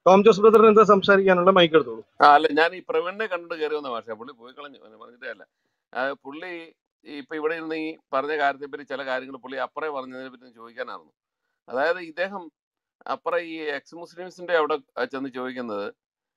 Tom Jose ബ്രദറിന് എന്താ സംസാരിക്കാനുള്ള mic എടുത്തോളൂ ആ അല്ല ഞാൻ ഈ പ്രവീണിനെ കണ്ടിട്ട് കയറി വന്ന ഭാഷ പുള്ളി പോയി കളഞ്ഞു അവനെ പറഞ്ഞിട്ടേ അല്ല ആ, പുള്ളി ഇപ്പൊ ഇവിടെ ഇരുന്ന് ഈ പറഞ്ഞ കാര്യത്തെ പറ്റി ചില കാര്യങ്ങൾ പുള്ളി അപ്പറേ പറഞ്ഞതിനെ പറ്റി ചോദിക്കാനായിരുന്നു അതായത് ഇദ്ദേഹം അപ്പറേ ഈ എക്സ് മുസ്ലിംസിന്റെ അവിടെ ചെന്ന് ചോദിക്കുന്നത്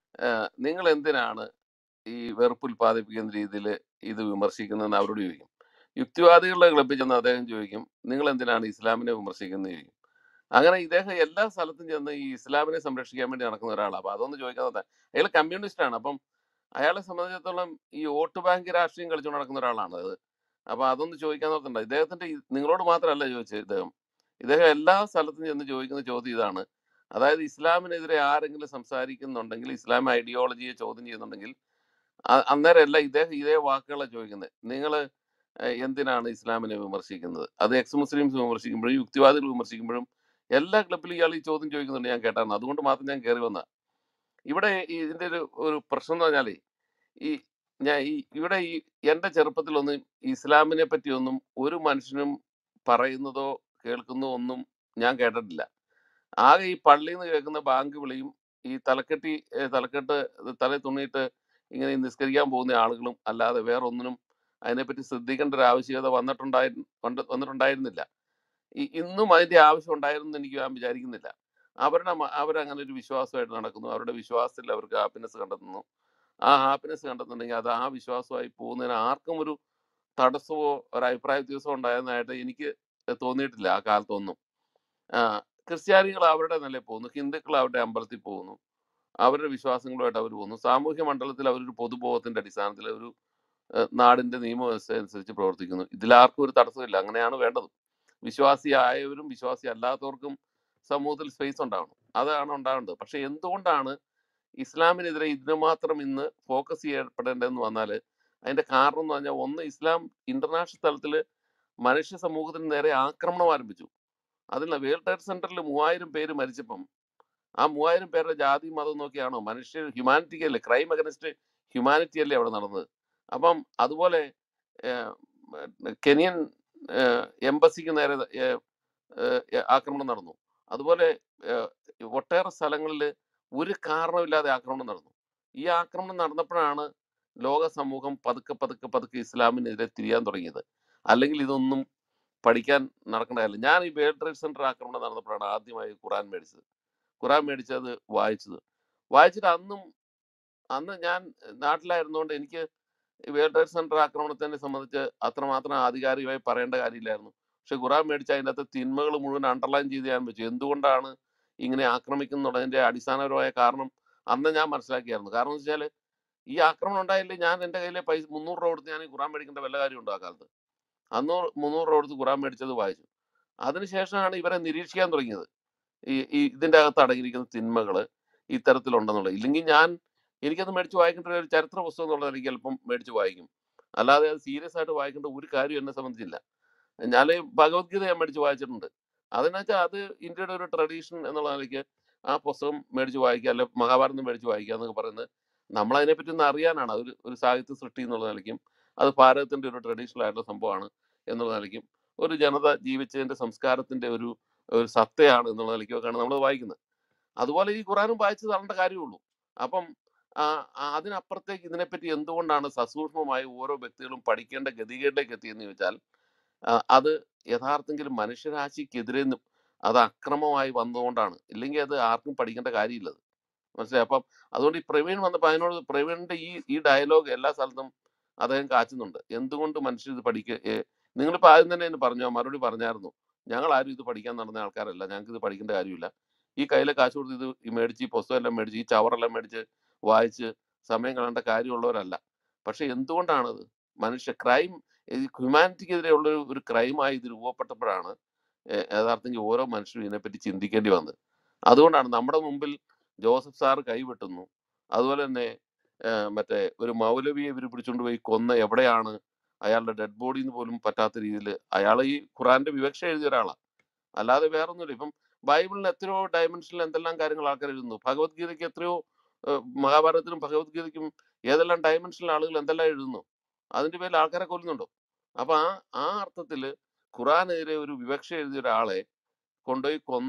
നിങ്ങൾ എന്തിനാണ് ഈ വെറുപ്പ് ഉൽപ്പാദിപ്പിക്കുന്ന രീതിയിൽ ഇത് വിമർശിക്കുന്നതെന്ന് അവരോട് ചോദിക്കും യുക്തിവാദികളുടെ ക്ലബ്ബിൽ ചെന്ന് അദ്ദേഹം ചോദിക്കും നിങ്ങൾ എന്തിനാണ് ഇസ്ലാമിനെ വിമർശിക്കുന്നത് ചോദിക്കും അങ്ങനെ ഇദ്ദേഹം എല്ലാ സ്ഥലത്തും ചെന്ന് ഈ ഇസ്ലാമിനെ സംരക്ഷിക്കാൻ വേണ്ടി നടക്കുന്ന ഒരാളാണ് അപ്പൊ അതൊന്ന് ചോദിക്കാൻ അയാൾ കമ്മ്യൂണിസ്റ്റ് ആണ് അപ്പം അയാളെ സംബന്ധിച്ചിടത്തോളം ഈ വോട്ട് ബാങ്ക് രാഷ്ട്രീയം കളിച്ചുകൊണ്ട് നടക്കുന്ന ഒരാളാണ് അത് അപ്പൊ അതൊന്ന് ചോദിക്കാൻ നോക്കണ്ട ഇദ്ദേഹത്തിന്റെ ഈ- നിങ്ങളോട് മാത്രമല്ല ചോദിച്ചത് ഇദ്ദേഹം ഇദ്ദേഹം എല്ലാ സ്ഥലത്തും ചെന്ന് ചോദിക്കുന്ന ചോദ്യം ഇതാണ് അതായത് ഇസ്ലാമിനെതിരെ ആരെങ്കിലും സംസാരിക്കുന്നുണ്ടെങ്കിൽ ഇസ്ലാം ഐഡിയോളജിയെ ചോദ്യം ചെയ്യുന്നുണ്ടെങ്കിൽ അ- അന്നേരമല്ല ഇദ്ദേഹം ഇതേ വാക്കുകളാണ് ചോദിക്കുന്നത് നിങ്ങൾ എന്തിനാണ് ഇസ്ലാമിനെ വിമർശിക്കുന്നത് അത് എക്സ് മുസ്ലിംസ് വിമർശിക്കുമ്പോഴും യുക്തിവാദികൾ വിമർശിക്കുമ്പോഴും എല്ലാ ക്ലബിലും ഇയാൾ ഈ ചോദ്യം ചോദിക്കുന്നുണ്ട് ഞാൻ കേട്ടാണ് അതുകൊണ്ട് മാത്രം ഞാൻ കയറി വന്ന ഇവിടെ ഈ ഇതിന്റെ ഒരു ഒരു പ്രശ്നം എന്ന് പറഞ്ഞാലേ ഈ ഞാൻ ഈ ഇവിടെ ഈ എൻ്റെ ചെറുപ്പത്തിലൊന്നും ഇസ്ലാമിനെ പറ്റിയൊന്നും ഒരു മനുഷ്യനും പറയുന്നതോ കേൾക്കുന്നതോ ഒന്നും ഞാൻ കേട്ടിട്ടില്ല ആകെ ഈ പള്ളിയിൽ നിന്ന് കേൾക്കുന്ന ബാങ്ക് വിളിയും ഈ തലക്കെട്ടി ഏ, തലക്കെട്ട് തല തുണിയിട്ട് ഇങ്ങനെ നിസ്കരിക്കാൻ പോകുന്ന ആളുകളും അല്ലാതെ വേറെ ഒന്നിനും അതിനെപ്പറ്റി ശ്രദ്ധിക്കേണ്ട ഒരു ആവശ്യകത വന്നിട്ടുണ്ടായി വന്നിട്ട് വന്നിട്ടുണ്ടായിരുന്നില്ല ഈ- ഇന്നും അതിന്റെ ആവശ്യം ഉണ്ടായിരുന്നു എന്ന് എനിക്ക് ഞാൻ വിചാരിക്കുന്നില്ല അവരുടെ മ- അവരങ്ങനെ ഒരു വിശ്വാസമായിട്ട് നടക്കുന്നു അവരുടെ വിശ്വാസത്തിൽ അവർക്ക് ഹാപ്പിനെസ് കണ്ടെത്തുന്നു ആ ഹാപ്പിനെസ് കണ്ടെത്തുന്നുണ്ടെങ്കിൽ അത് ആ വിശ്വാസമായി പോകുന്നതിന് ആർക്കും ഒരു തടസ്സമോ ഒരു അഭിപ്രായ വ്യത്യാസമോ ഉണ്ടായിരുന്നതായിട്ട് എനിക്ക് തോന്നിയിട്ടില്ല ആ കാലത്തൊന്നും ആ, ക്രിസ്ത്യാനികൾ അവരുടെ നിലയിൽ പോകുന്നു ഹിന്ദുക്കൾ അവരുടെ അമ്പലത്തിൽ പോകുന്നു അവരുടെ വിശ്വാസങ്ങളുമായിട്ട് അവർ പോകുന്നു സാമൂഹ്യ മണ്ഡലത്തിൽ അവരൊരു പൊതുബോധത്തിന്റെ അടിസ്ഥാനത്തിൽ ഒരു ഏഹ്, നാടിന്റെ നിയമവ്യവസ്ഥ അനുസരിച്ച് പ്രവർത്തിക്കുന്നു ഇതിലാർക്കും ഒരു തടസ്സമില്ല അങ്ങനെയാണ് വേണ്ടത് വിശ്വാസിയായവരും വിശ്വാസി അല്ലാത്തവർക്കും സമൂഹത്തിൽ സ്പേസ് ഉണ്ടാവണം അതാണ് ഉണ്ടാവേണ്ടത് പക്ഷെ എന്തുകൊണ്ടാണ് ഇസ്ലാമിനെതിരെ ഇതിനു മാത്രം ഇന്ന് ഫോക്കസ് ചെയ്യപ്പെടേണ്ടതെന്ന് വന്നാൽ അതിന്റെ കാരണം എന്ന് പറഞ്ഞാൽ ഒന്ന് ഇസ്ലാം ഇന്റർനാഷണൽ തലത്തിൽ മനുഷ്യ സമൂഹത്തിന് നേരെ ആക്രമണം ആരംഭിച്ചു അതിൽ വേൾഡ് ട്രേഡ് സെന്ററിൽ മൂവായിരം പേര് മരിച്ചപ്പം ആ മൂവായിരം പേരുടെ ജാതി മതം നോക്കിയാണോ മനുഷ്യ ഹ്യൂമാനിറ്റിക്ക് അല്ലേ ക്രൈം അഗനസ്റ്റ് ഹ്യൂമാനിറ്റി അല്ലേ അവിടെ നടന്നത് അപ്പം അതുപോലെ ഏഹ്, ഉം, കെനിയൻ ഏഹ്, എംബസിക്ക് നേരെ ഏഹ്, ഏഹ്, ആക്രമണം നടന്നു അതുപോലെ ഏഹ്, ഒട്ടേറെ സ്ഥലങ്ങളിൽ ഒരു കാരണമില്ലാതെ ആക്രമണം നടന്നു ഈ ആക്രമണം നടന്നപ്പോഴാണ് ലോക സമൂഹം പതുക്കെ പതുക്കെ പതുക്കെ ഇസ്ലാമിനെതിരെ തിരിയാൻ തുടങ്ങിയത് അല്ലെങ്കിൽ ഇതൊന്നും പഠിക്കാൻ നടക്കേണ്ട കാര്യമില്ല ഞാൻ ഈ വേൾഡ് ട്രേഡ് സെന്റർ ആക്രമണം നടന്നപ്പോഴാണ് ആദ്യമായി ഖുറാൻ മേടിച്ചത് ഖുറാൻ മേടിച്ചത് വായിച്ചത് വായിച്ചിട്ട് അന്നും അന്ന് ഞാൻ നാട്ടിലായിരുന്നുകൊണ്ട് എനിക്ക് ഈ വേൾഡ് ട്രേഡ് സെന്റർ ആക്രമണത്തിനെ സംബന്ധിച്ച് അത്രമാത്രം ആധികാരികമായി പറയേണ്ട കാര്യമില്ലായിരുന്നു പക്ഷെ ഖുറാൻ മേടിച്ച അതിൻ്റെ അകത്ത് തിന്മകൾ മുഴുവൻ അണ്ടർലൈൻ ചെയ്ത് ഞാൻ വെച്ചു എന്തുകൊണ്ടാണ് ഇങ്ങനെ ആക്രമിക്കുന്നുള്ളതിന്റെ അടിസ്ഥാനപരമായ കാരണം അന്ന് ഞാൻ മനസ്സിലാക്കിയായിരുന്നു കാരണം എന്ന് വെച്ചാൽ ഈ ആക്രമണം ഉണ്ടായില്ലേ ഞാൻ എൻ്റെ കയ്യിലെ പൈസ മുന്നൂറ് രൂപ കൊടുത്ത് ഞാൻ ഈ ഖുറാൻ മേടിക്കേണ്ട വല്ല കാര്യമുണ്ടോ ആ കാലത്ത് അന്ന് മുന്നൂറ് രൂപ കൊടുത്ത് ഖുറാൻ മേടിച്ചത് വായിച്ചു അതിനുശേഷമാണ് ഇവരെ നിരീക്ഷിക്കാൻ തുടങ്ങിയത് ഈ ഈ ഇതിൻ്റെ അകത്ത് അടങ്ങിയിരിക്കുന്ന തിന്മകൾ ഇത്തരത്തിലുണ്ടെന്നുള്ളത് ഇല്ലെങ്കിൽ ഞാൻ എനിക്കത് മേടിച്ച് വായിക്കേണ്ട ഒരു ചരിത്ര പുസ്തകം എന്നുള്ളത് എനിക്ക് ചിലപ്പം മേടിച്ച് വായിക്കും അല്ലാതെ അത് സീരിയസ് ആയിട്ട് വായിക്കേണ്ട ഒരു കാര്യം എന്നെ സംബന്ധിച്ചില്ല ഞാൻ ഭഗവത്ഗീത ഞാൻ മേടിച്ച് വായിച്ചിട്ടുണ്ട് അതിനെച്ചാൽ അത് ഇന്ത്യയുടെ ഒരു ട്രഡീഷൻ എന്നുള്ള നിലയ്ക്ക് ആ പുസ്തകം മേടിച്ച് വായിക്കുക അല്ലെ മഹാഭാരതം മേടിച്ച് വായിക്കുക എന്നൊക്കെ പറയുന്നത് നമ്മൾ അതിനെപ്പറ്റി ഒന്ന് അറിയാനാണ് ഒരു ഒരു സാഹിത്യ സൃഷ്ടി എന്നുള്ള നിലയ്ക്കും അത് ഭാരതത്തിന്റെ ഒരു ട്രഡീഷണൽ ആയിട്ടുള്ള സംഭവമാണ് എന്നുള്ള നിലയ്ക്കും ഒരു ജനത ജീവിച്ചതിന്റെ സംസ്കാരത്തിന്റെ ഒരു ഒരു സത്തയാണ് എന്നുള്ള നിലയ്ക്കൊക്കെയാണ് നമ്മൾ വായിക്കുന്നത് അതുപോലെ ഈ ഖുറാനും വായിച്ചു തരേണ്ട കാര്യമുള്ളൂ അപ്പം ആ, ആ, അതിനപ്പുറത്തേക്ക് ഇതിനെപ്പറ്റി എന്തുകൊണ്ടാണ് സസൂക്ഷ്മമായി ഓരോ വ്യക്തികളും പഠിക്കേണ്ട ഗതികേടിലേക്ക് എത്തിയെന്ന് ചോദിച്ചാൽ ആ, അത് യഥാർത്ഥെങ്കിലും മനുഷ്യരാശിക്കെതിരെ നി- അത് അക്രമമായി വന്നതുകൊണ്ടാണ് ഇല്ലെങ്കിൽ അത് ആർക്കും പഠിക്കേണ്ട കാര്യമില്ലത് മനസ്സിലായി അപ്പം അതുകൊണ്ട് ഈ പ്രവീൺ വന്നപ്പോൾ അതിനോട് പ്രവീണിന്റെ ഈ ഈ ഡയലോഗ് എല്ലാ സ്ഥലത്തും അദ്ദേഹം കാച്ചുന്നുണ്ട് എന്തുകൊണ്ട് മനുഷ്യർ ഇത് പഠിക്ക ഏ, നിങ്ങളിപ്പോൾ ആദ്യം തന്നെ എന്നെ പറഞ്ഞു മറുപടി പറഞ്ഞായിരുന്നു ഞങ്ങൾ ആരും ഇത് പഠിക്കാൻ നടന്ന ആൾക്കാരല്ല ഞങ്ങൾക്ക് ഇത് പഠിക്കേണ്ട കാര്യമില്ല ഈ കയ്യിലെ കാശ് കൊടുത്ത് ഇത് ഈ മേടിച്ച് ഈ പുസ്തകം എല്ലാം മേടിച്ച് ഈ ചവറെല്ലാം മേടിച്ച് വായിച്ച് സമയം കളയേണ്ട കാര്യമുള്ളവരല്ല പക്ഷെ എന്തുകൊണ്ടാണത് മനുഷ്യ ക്രൈം ഹ്യൂമാനിറ്റിക്കെതിരെയുള്ള ഒരു ഒരു ക്രൈമായി ഇത് രൂപപ്പെട്ടപ്പോഴാണ് ഏ- യഥാർത്ഥത്തിൽ ഓരോ മനുഷ്യരും ഇതിനെപ്പറ്റി ചിന്തിക്കേണ്ടി വന്നത് അതുകൊണ്ടാണ് നമ്മുടെ മുമ്പിൽ ജോസഫ് സാറ് കൈവെട്ടുന്നു അതുപോലെ തന്നെ ഏ, മറ്റേ ഒരു മൗലവിയെ ഇവർ പിടിച്ചുകൊണ്ട് പോയി കൊന്ന എവിടെയാണ് അയാളുടെ ഡെഡ് ബോഡി എന്ന് പോലും പറ്റാത്ത രീതിയിൽ അയാൾ ഈ ഖുറാന്റെ വിവക്ഷ എഴുതിയ ഒരാളാണ് അല്ലാതെ വേറൊന്നുമില്ല ഇപ്പം ബൈബിളിന് എത്രയോ ഡയമെൻഷനിൽ എന്തെല്ലാം കാര്യങ്ങൾ ആൾക്കാർ എഴുതുന്നു ഭഗവത്ഗീതയ്ക്ക് എത്രയോ ഏഹ്, മഹാഭാരതത്തിനും ഭഗവത്ഗീതയ്ക്കും ഏതെല്ലാം ഡയമെൻഷനിൽ ആളുകൾ എന്തെല്ലാം എഴുതുന്നു അതിന്റെ പേരിൽ ആൾക്കാരെ കൊല്ലുന്നുണ്ടോ അപ്പൊ ആ ആ അർത്ഥത്തിൽ ഖുറാനെതിരെ ഒരു വിവക്ഷ എഴുതിയ ഒരാളെ കൊണ്ടുപോയി കൊന്ന്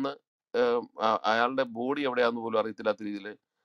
ഏഹ്, അ- അയാളുടെ ബോഡി എവിടെയാന്ന് പോലും അറിയത്തില്ലാത്ത രീതിയിൽ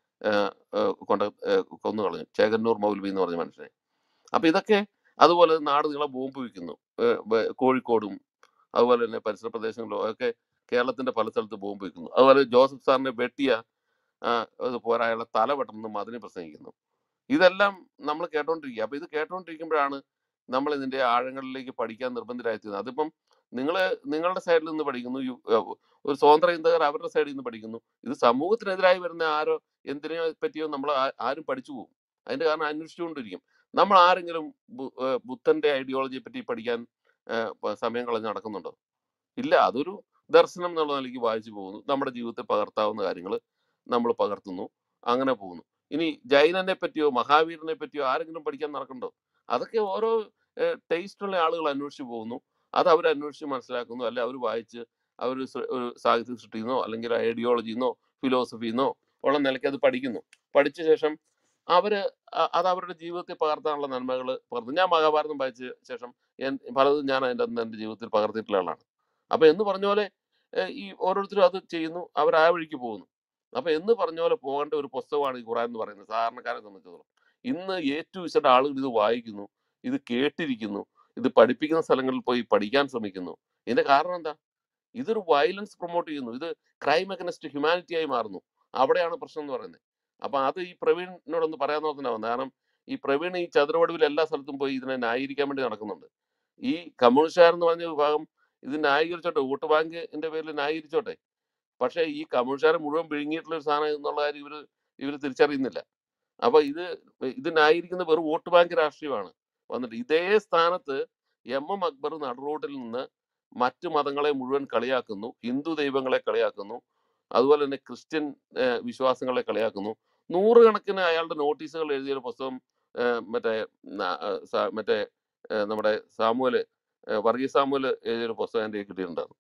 കൊണ്ട് ഏഹ്, കൊന്നു കളഞ്ഞു ചേകന്നൂർ മൗലവി എന്ന് പറഞ്ഞ മനുഷ്യനെ അപ്പൊ ഇതൊക്കെ അതുപോലെ നാട് നീളെ ബോംബ് വയ്ക്കുന്നു ഏഹ്, ബ- കോഴിക്കോടും അതുപോലെ തന്നെ പരിസര പ്രദേശങ്ങളിലും ഒക്കെ കേരളത്തിന്റെ പല സ്ഥലത്ത് ബോംബ് വയ്ക്കുന്നു അതുപോലെ ജോസഫ് സാറിനെ വെട്ടിയ ആ, അത് പോരാ അയാളെ തല വെട്ടണമെന്നും അതിനെ പ്രസംഗിക്കുന്നു ഇതെല്ലാം നമ്മൾ കേട്ടോണ്ടിരിക്കുക അപ്പൊ ഇത് കേട്ടോണ്ടിരിക്കുമ്പോഴാണ് നമ്മൾ ഇതിന്റെ ആഴങ്ങളിലേക്ക് പഠിക്കാൻ നിർബന്ധരായിത്തീരുന്നത് അതിപ്പം നിങ്ങൾ നിങ്ങളുടെ സൈഡിൽ നിന്ന് പഠിക്കുന്നു യു- ഏഹ് ഒരു സ്വതന്ത്ര ചിന്തകർ അവരുടെ സൈഡിൽ നിന്ന് പഠിക്കുന്നു ഇത് സമൂഹത്തിനെതിരായി വരുന്ന ആരോ എന്തിനെ പറ്റിയോ നമ്മൾ ആരും പഠിച്ചു പോകും അതിന്റെ കാരണം അന്വേഷിച്ചുകൊണ്ടിരിക്കും നമ്മൾ ആരെങ്കിലും ബു- ഏഹ് ബുദ്ധന്റെ ഐഡിയോളജിയെ പറ്റി പഠിക്കാൻ ഏഹ് പ- സമയം കളഞ്ഞ് നടക്കുന്നുണ്ടോ ഇല്ല അതൊരു ദർശനം എന്നുള്ള നിലയ്ക്ക് വായിച്ചു പോകുന്നു നമ്മുടെ ജീവിതത്തിൽ പകർത്താവുന്ന കാര്യങ്ങൾ നമ്മൾ പകർത്തുന്നു അങ്ങനെ പോകുന്നു ഇനി ജൈനനെ പറ്റിയോ മഹാവീരനെ പറ്റിയോ ആരെങ്കിലും പഠിക്കാൻ നടക്കണ്ടോ അതൊക്കെ ഓരോ ടേസ്റ്റ് ഉള്ള ആളുകൾ അന്വേഷിച്ച് പോകുന്നു അത് അവർ അന്വേഷിച്ച് മനസ്സിലാക്കുന്നു അല്ലെ അവർ വായിച്ച് അവർ ഒരു സാഹിത്യ സൃഷ്ടിന്നോ അല്ലെങ്കിൽ ഐഡിയോളജിന്നോ ഫിലോസഫിന്നോ ഉള്ള നിലയ്ക്ക് അത് പഠിക്കുന്നു പഠിച്ച ശേഷം അവര് അ- അത് അവരുടെ ജീവിതത്തിൽ പകർത്താനുള്ള നന്മകൾ പകർത്തും ഞാൻ മഹാഭാരതം വായിച്ച ശേഷം ഞാൻ പലതും ഞാൻ അതിൻ്റെ അന്ന് എൻ്റെ ജീവിതത്തിൽ പകർത്തിയിട്ടുള്ള ആളാണ് അപ്പൊ എന്ന് പറഞ്ഞ പോലെ ഏഹ് ഈ ഓരോരുത്തരും അത് ചെയ്യുന്നു അവർ ആ വഴിക്ക് പോകുന്നു അപ്പൊ എന്ന് പറഞ്ഞ പോലെ പോകേണ്ട ഒരു പുസ്തകമാണ് ഈ ഖുറാൻ എന്ന് പറയുന്നത് സാധാരണക്കാരെ സംബന്ധിച്ചിടത്തോളം ഇന്ന് ഏറ്റവും ഇഷ്ടം ആളുകൾ ഇത് വായിക്കുന്നു ഇത് കേട്ടിരിക്കുന്നു ഇത് പഠിപ്പിക്കുന്ന സ്ഥലങ്ങളിൽ പോയി പഠിക്കാൻ ശ്രമിക്കുന്നു ഇതിന്റെ കാരണം എന്താ ഇതൊരു വയലൻസ് പ്രൊമോട്ട് ചെയ്യുന്നു ഇത് ക്രൈം അഗനസ്റ്റ് ഹ്യൂമാനിറ്റി ആയി മാറുന്നു അവിടെയാണ് പ്രശ്നം എന്ന് പറയുന്നത് അപ്പൊ അത് ഈ പ്രവീണിനോടൊന്ന് പറയാൻ നോക്കുന്നുണ്ടാവും കാരണം ഈ പ്രവീൺ ഈ ചതുരവടിവിൽ എല്ലാ സ്ഥലത്തും പോയി ഇതിനെ ന്യായീകരിക്കാൻ വേണ്ടി നടക്കുന്നുണ്ട് ഈ കമ്മ്യൂണിസ്റ്റുകാരെന്ന് പറഞ്ഞ വിഭാഗം ഇത് ന്യായീകരിച്ചോട്ടെ വോട്ട് ബാങ്കിന്റെ പേരിൽ ന്യായീകരിച്ചോട്ടെ പക്ഷേ ഈ കമ്മ്യൂണിസ്റ്റുകാരെ മുഴുവൻ വിഴുങ്ങിയിട്ടുള്ള ഒരു സാധനം എന്നുള്ള കാര്യം ഇവര് ഇവര് തിരിച്ചറിയുന്നില്ല അപ്പൊ ഇത് ഇത് ന്യായീകരിക്കുന്ന വെറും വോട്ട് ബാങ്ക് രാഷ്ട്രീയമാണ് വന്നിട്ട് ഇതേ സ്ഥാനത്ത് എം എം അക്ബർ നടുറോഡിൽ നിന്ന് മറ്റു മതങ്ങളെ മുഴുവൻ കളിയാക്കുന്നു ഹിന്ദു ദൈവങ്ങളെ കളിയാക്കുന്നു അതുപോലെ തന്നെ ക്രിസ്ത്യൻ ഏഹ്, വിശ്വാസങ്ങളെ കളിയാക്കുന്നു നൂറുകണക്കിന് അയാളുടെ നോട്ടീസുകൾ എഴുതിയ ഒരു പുസ്തകം ഏഹ്, മറ്റേ ന- ഏഹ്, സ- മറ്റേ ഏഹ്, നമ്മുടെ സാമുവല് ഏഹ്, വർഗീസ് സാമുവല് എഴുതിയൊരു പുസ്തകം എൻ്റെ കയ്യിൽ കിട്ടിയിട്ടുണ്ടായിരുന്നു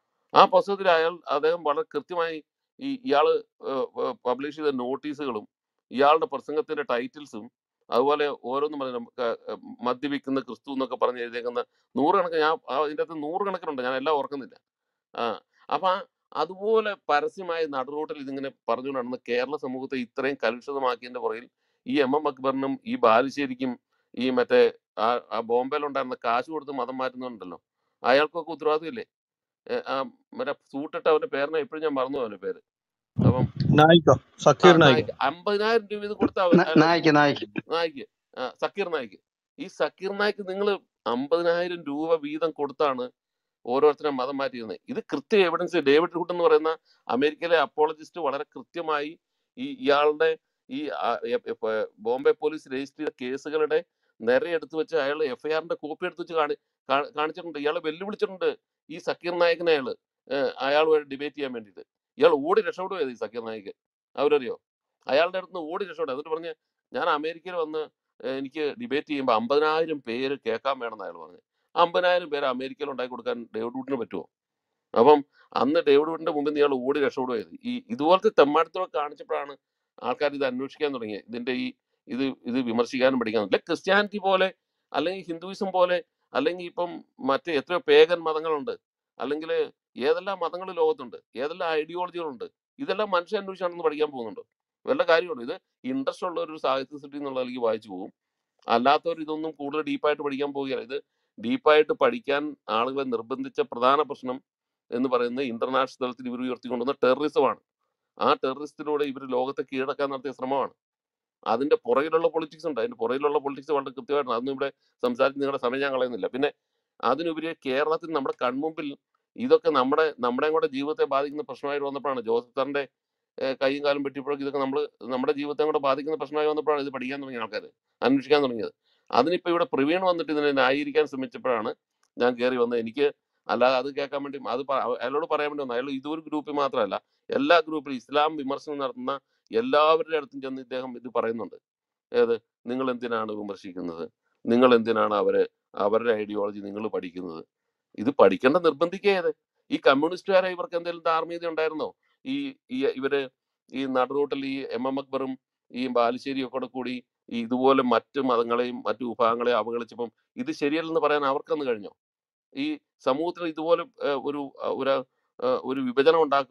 ആ പുസ്തകത്തിൽ അയാൾ അദ്ദേഹം വളരെ കൃത്യമായി ഈ ഇയാള് പബ്ലിഷ് ചെയ്ത നോട്ടീസുകളും ഇയാളുടെ പ്രസംഗത്തിന്റെ ടൈറ്റിൽസും അതുപോലെ ഓരോന്നും പറഞ്ഞ മദ്യപിക്കുന്ന ക്രിസ്തു എന്നൊക്കെ പറഞ്ഞ് എഴുതിയേക്കുന്ന നൂറുകണക്കിന് ഞാൻ ആ ഇതിൻ്റെ അകത്ത് നൂറുകണക്കിനുണ്ട് ഞാൻ എല്ലാം ഓർക്കുന്നില്ല ആ അപ്പൊ ആ അതുപോലെ പരസ്യമായി നടുറോട്ടിൽ ഇതിങ്ങനെ പറഞ്ഞു നടന്ന് കേരള സമൂഹത്തെ ഇത്രയും കലുഷിതമാക്കിയതിന്റെ പുറകിൽ ഈ എം എം അക്ബറിനും ഈ ബാലുശ്ശേരിക്കും ഈ മറ്റേ ആ ആ ബോംബെയിലുണ്ടായിരുന്ന കാശ് കൊടുത്ത് മതം മാറ്റുന്നുണ്ടല്ലോ അയാൾക്കൊക്കെ ഉത്തരവാദിത്തമില്ലേ ഏ, ആ മറ്റേ സൂട്ടിട്ട് അവന്റെ പേരിനെ എപ്പോഴും ഞാൻ മറന്നു അവന്റെ പേര് അപ്പം നായിക്ക ആ സക്കീർ നായിക്ക നായിക്ക് അമ്പതിനായിരം രൂപ ഇത് കൊടുത്ത അവൻ ന- അയാൾ നായിക്ക് നായിക്ക് നായിക്ക് ആ, സക്കീർ നായിക്ക് ഈ സക്കീർ നായിക്ക് നിങ്ങൾ അമ്പതിനായിരം രൂപ വീതം കൊടുത്താണ് ഓരോരുത്തരെ മതം മാറ്റിയിരുന്നത് ഇത് കൃത്യ എവിഡൻസ് ഡേവിഡ് ഹുഡ് എന്ന് പറയുന്ന അമേരിക്കയിലെ അപ്പോളജിസ്റ്റ് വളരെ കൃത്യമായി ഈ ഇയാളുടെ ഈ ആ, എ- എ- പ- ബോംബെ പോലീസ് രജിസ്റ്റർ ചെയ്ത കേസുകളുടെ നിര എടുത്തു വെച്ച് അയാൾ എഫ്ഐആറിന്റെ കോപ്പി എടുത്ത് വെച്ച് കാണി കാ- കാണിച്ചിട്ടുണ്ട് ഇയാളെ വെല്ലുവിളിച്ചിട്ടുണ്ട് ഈ സക്കീർ നായിക്കിനെ അയാള് ഏഹ് അയാളുമായിട്ട് ഡിബേറ്റ് ചെയ്യാൻ വേണ്ടിയിട്ട് ഇയാൾ ഓടി രക്ഷപ്പെടുകയത് ഈ സക്കീർ നായിക്ക് അവരറിയോ അയാളുടെ അടുത്ത് നിന്ന് ഓടി രക്ഷപ്പെടുക എന്നിട്ട് പറഞ്ഞ് ഞാൻ അമേരിക്കയിൽ വന്ന് ഏഹ് എനിക്ക് ഡിബേറ്റ് ചെയ്യുമ്പോൾ അമ്പതിനായിരം പേര് കേൾക്കാൻ വേണമെന്ന് അയാൾ പറഞ്ഞു അമ്പതിനായിരം പേര് അമേരിക്കയിൽ ഉണ്ടാക്കി കൊടുക്കാൻ ഡേവിഡ് വുഡിന് പറ്റുമോ അപ്പം അന്ന് ഡേവിഡ് വുഡിന്റെ മുമ്പിൽ നിന്ന് ഇയാൾ ഓടി രക്ഷപ്പെടുകയത് ഈ ഇതുപോലത്തെ തെമ്മാടത്തൊക്കെ കാണിച്ചപ്പോഴാണ് ആൾക്കാർ ഇത് അന്വേഷിക്കാൻ തുടങ്ങിയത് ഇതിന്റെ ഈ ഇത് ഇത് വിമർശിക്കാനും പഠിക്കാനും അല്ലെ ക്രിസ്ത്യാനിറ്റി പോലെ അല്ലെങ്കിൽ ഹിന്ദുയിസം പോലെ അല്ലെങ്കിൽ ഇപ്പം മറ്റ് എത്രയോ പേഗൻ മതങ്ങളുണ്ട് അല്ലെങ്കിൽ ഏതെല്ലാം മതങ്ങൾ ലോകത്തുണ്ട് ഏതെല്ലാം ഐഡിയോളജികളുണ്ട് ഇതെല്ലാം മനുഷ്യ അന്വേഷിച്ചാണെന്ന് പഠിക്കാൻ പോകുന്നുണ്ടോ വല്ല കാര്യമുണ്ടോ ഇത് ഇൻട്രസ്റ്റ് ഉള്ള ഒരു സാഹിത്യ സൃഷ്ടി എന്നുള്ള നിലയ്ക്ക് വായിച്ചു പോകും അല്ലാത്തവർ ഇതൊന്നും കൂടുതൽ ഡീപ്പായിട്ട് പഠിക്കാൻ പോവുകയാണ് ഇത് ഡീപ്പായിട്ട് പഠിക്കാൻ ആളുകളെ നിർബന്ധിച്ച പ്രധാന പ്രശ്നം എന്ന് പറയുന്നത് ഇന്റർനാഷണൽ തലത്തിൽ ഇവർ ഉയർത്തിക്കൊണ്ടുവന്ന ടെററിസമാണ് ആ ടെററിസത്തിലൂടെ ഇവർ ലോകത്തെ കീഴടക്കാൻ നടത്തിയ ശ്രമമാണ് അതിന്റെ പുറകിലുള്ള പൊളിറ്റിക്സ് ഉണ്ട് അതിന്റെ പുറകിലുള്ള പൊളിറ്റിക്സ് വളരെ കൃത്യമായിട്ടാണ് അതൊന്നും ഇവിടെ സംസാരിച്ച് നിങ്ങളുടെ സമയം ഞാൻ കളയുന്നില്ല പിന്നെ അതിനുപരി കേരളത്തിൽ നമ്മുടെ കൺമുമ്പിൽ ഇതൊക്കെ നമ്മുടെ നമ്മുടെ കൂടെ ജീവിതത്തെ ബാധിക്കുന്ന പ്രശ്നമായിട്ട് വന്നപ്പോഴാണ് ജോസഫ് സാറിന്റെ ഏഹ്, കൈയും കാലും വെട്ടിയപ്പോഴേക്കും ഇതൊക്കെ നമ്മൾ നമ്മുടെ ജീവിതത്തെ കൂടെ ബാധിക്കുന്ന പ്രശ്നമായി വന്നപ്പോഴാണ് ഇത് പഠിക്കാൻ തുടങ്ങിയ ആൾക്കാർ അന്വേഷിക്കാൻ തുടങ്ങിയത് അതിനിപ്പോ ഇവിടെ പ്രവീൺ വന്നിട്ട് ഇതിനെ ന്യായീകരിക്കാൻ ശ്രമിച്ചപ്പോഴാണ് ഞാൻ കയറി വന്നത് എനിക്ക് അല്ലാതെ അത് കേൾക്കാൻ വേണ്ടി അത് പ- അയാളോട് പറയാൻ വേണ്ടി വന്നു അയാൾ ഇതൊരു ഗ്രൂപ്പിൽ മാത്രമല്ല എല്ലാ ഗ്രൂപ്പിലും ഇസ്ലാം വിമർശനം നടത്തുന്ന എല്ലാവരുടെ അടുത്തും ചെന്ന് ഇദ്ദേഹം ഇത് പറയുന്നുണ്ട് ഏത് നിങ്ങൾ എന്തിനാണ് വിമർശിക്കുന്നത് നിങ്ങൾ എന്തിനാണ് അവരെ അവരുടെ ഐഡിയോളജി നിങ്ങൾ പഠിക്കുന്നത് ഇത് പഠിക്കേണ്ട നിർബന്ധിക്കയത് ഈ കമ്മ്യൂണിസ്റ്റുകാരെ ഇവർക്ക് എന്തെങ്കിലും ധാർമ്മികത ഉണ്ടായിരുന്നോ ഈ ഈ ഇവര് ഈ നടുറോട്ടിൽ ഈ എം എം അക്ബറും ഈ ബാലുശ്ശേരിയും ഒക്കെ കൂടെ കൂടി ഈ ഇതുപോലെ മറ്റു മതങ്ങളെയും മറ്റു വിഭാഗങ്ങളെയും അവഗണിച്ചപ്പം ഇത് ശരിയല്ലെന്ന് പറയാൻ അവർക്കൊന്ന് കഴിഞ്ഞോ ഈ സമൂഹത്തിൽ ഇതുപോലെ ഏഹ്, ഒരു അഹ് ഒരു ഏഹ്, ഒരു വിഭജനം ഉണ്ടാക്കുമ്പം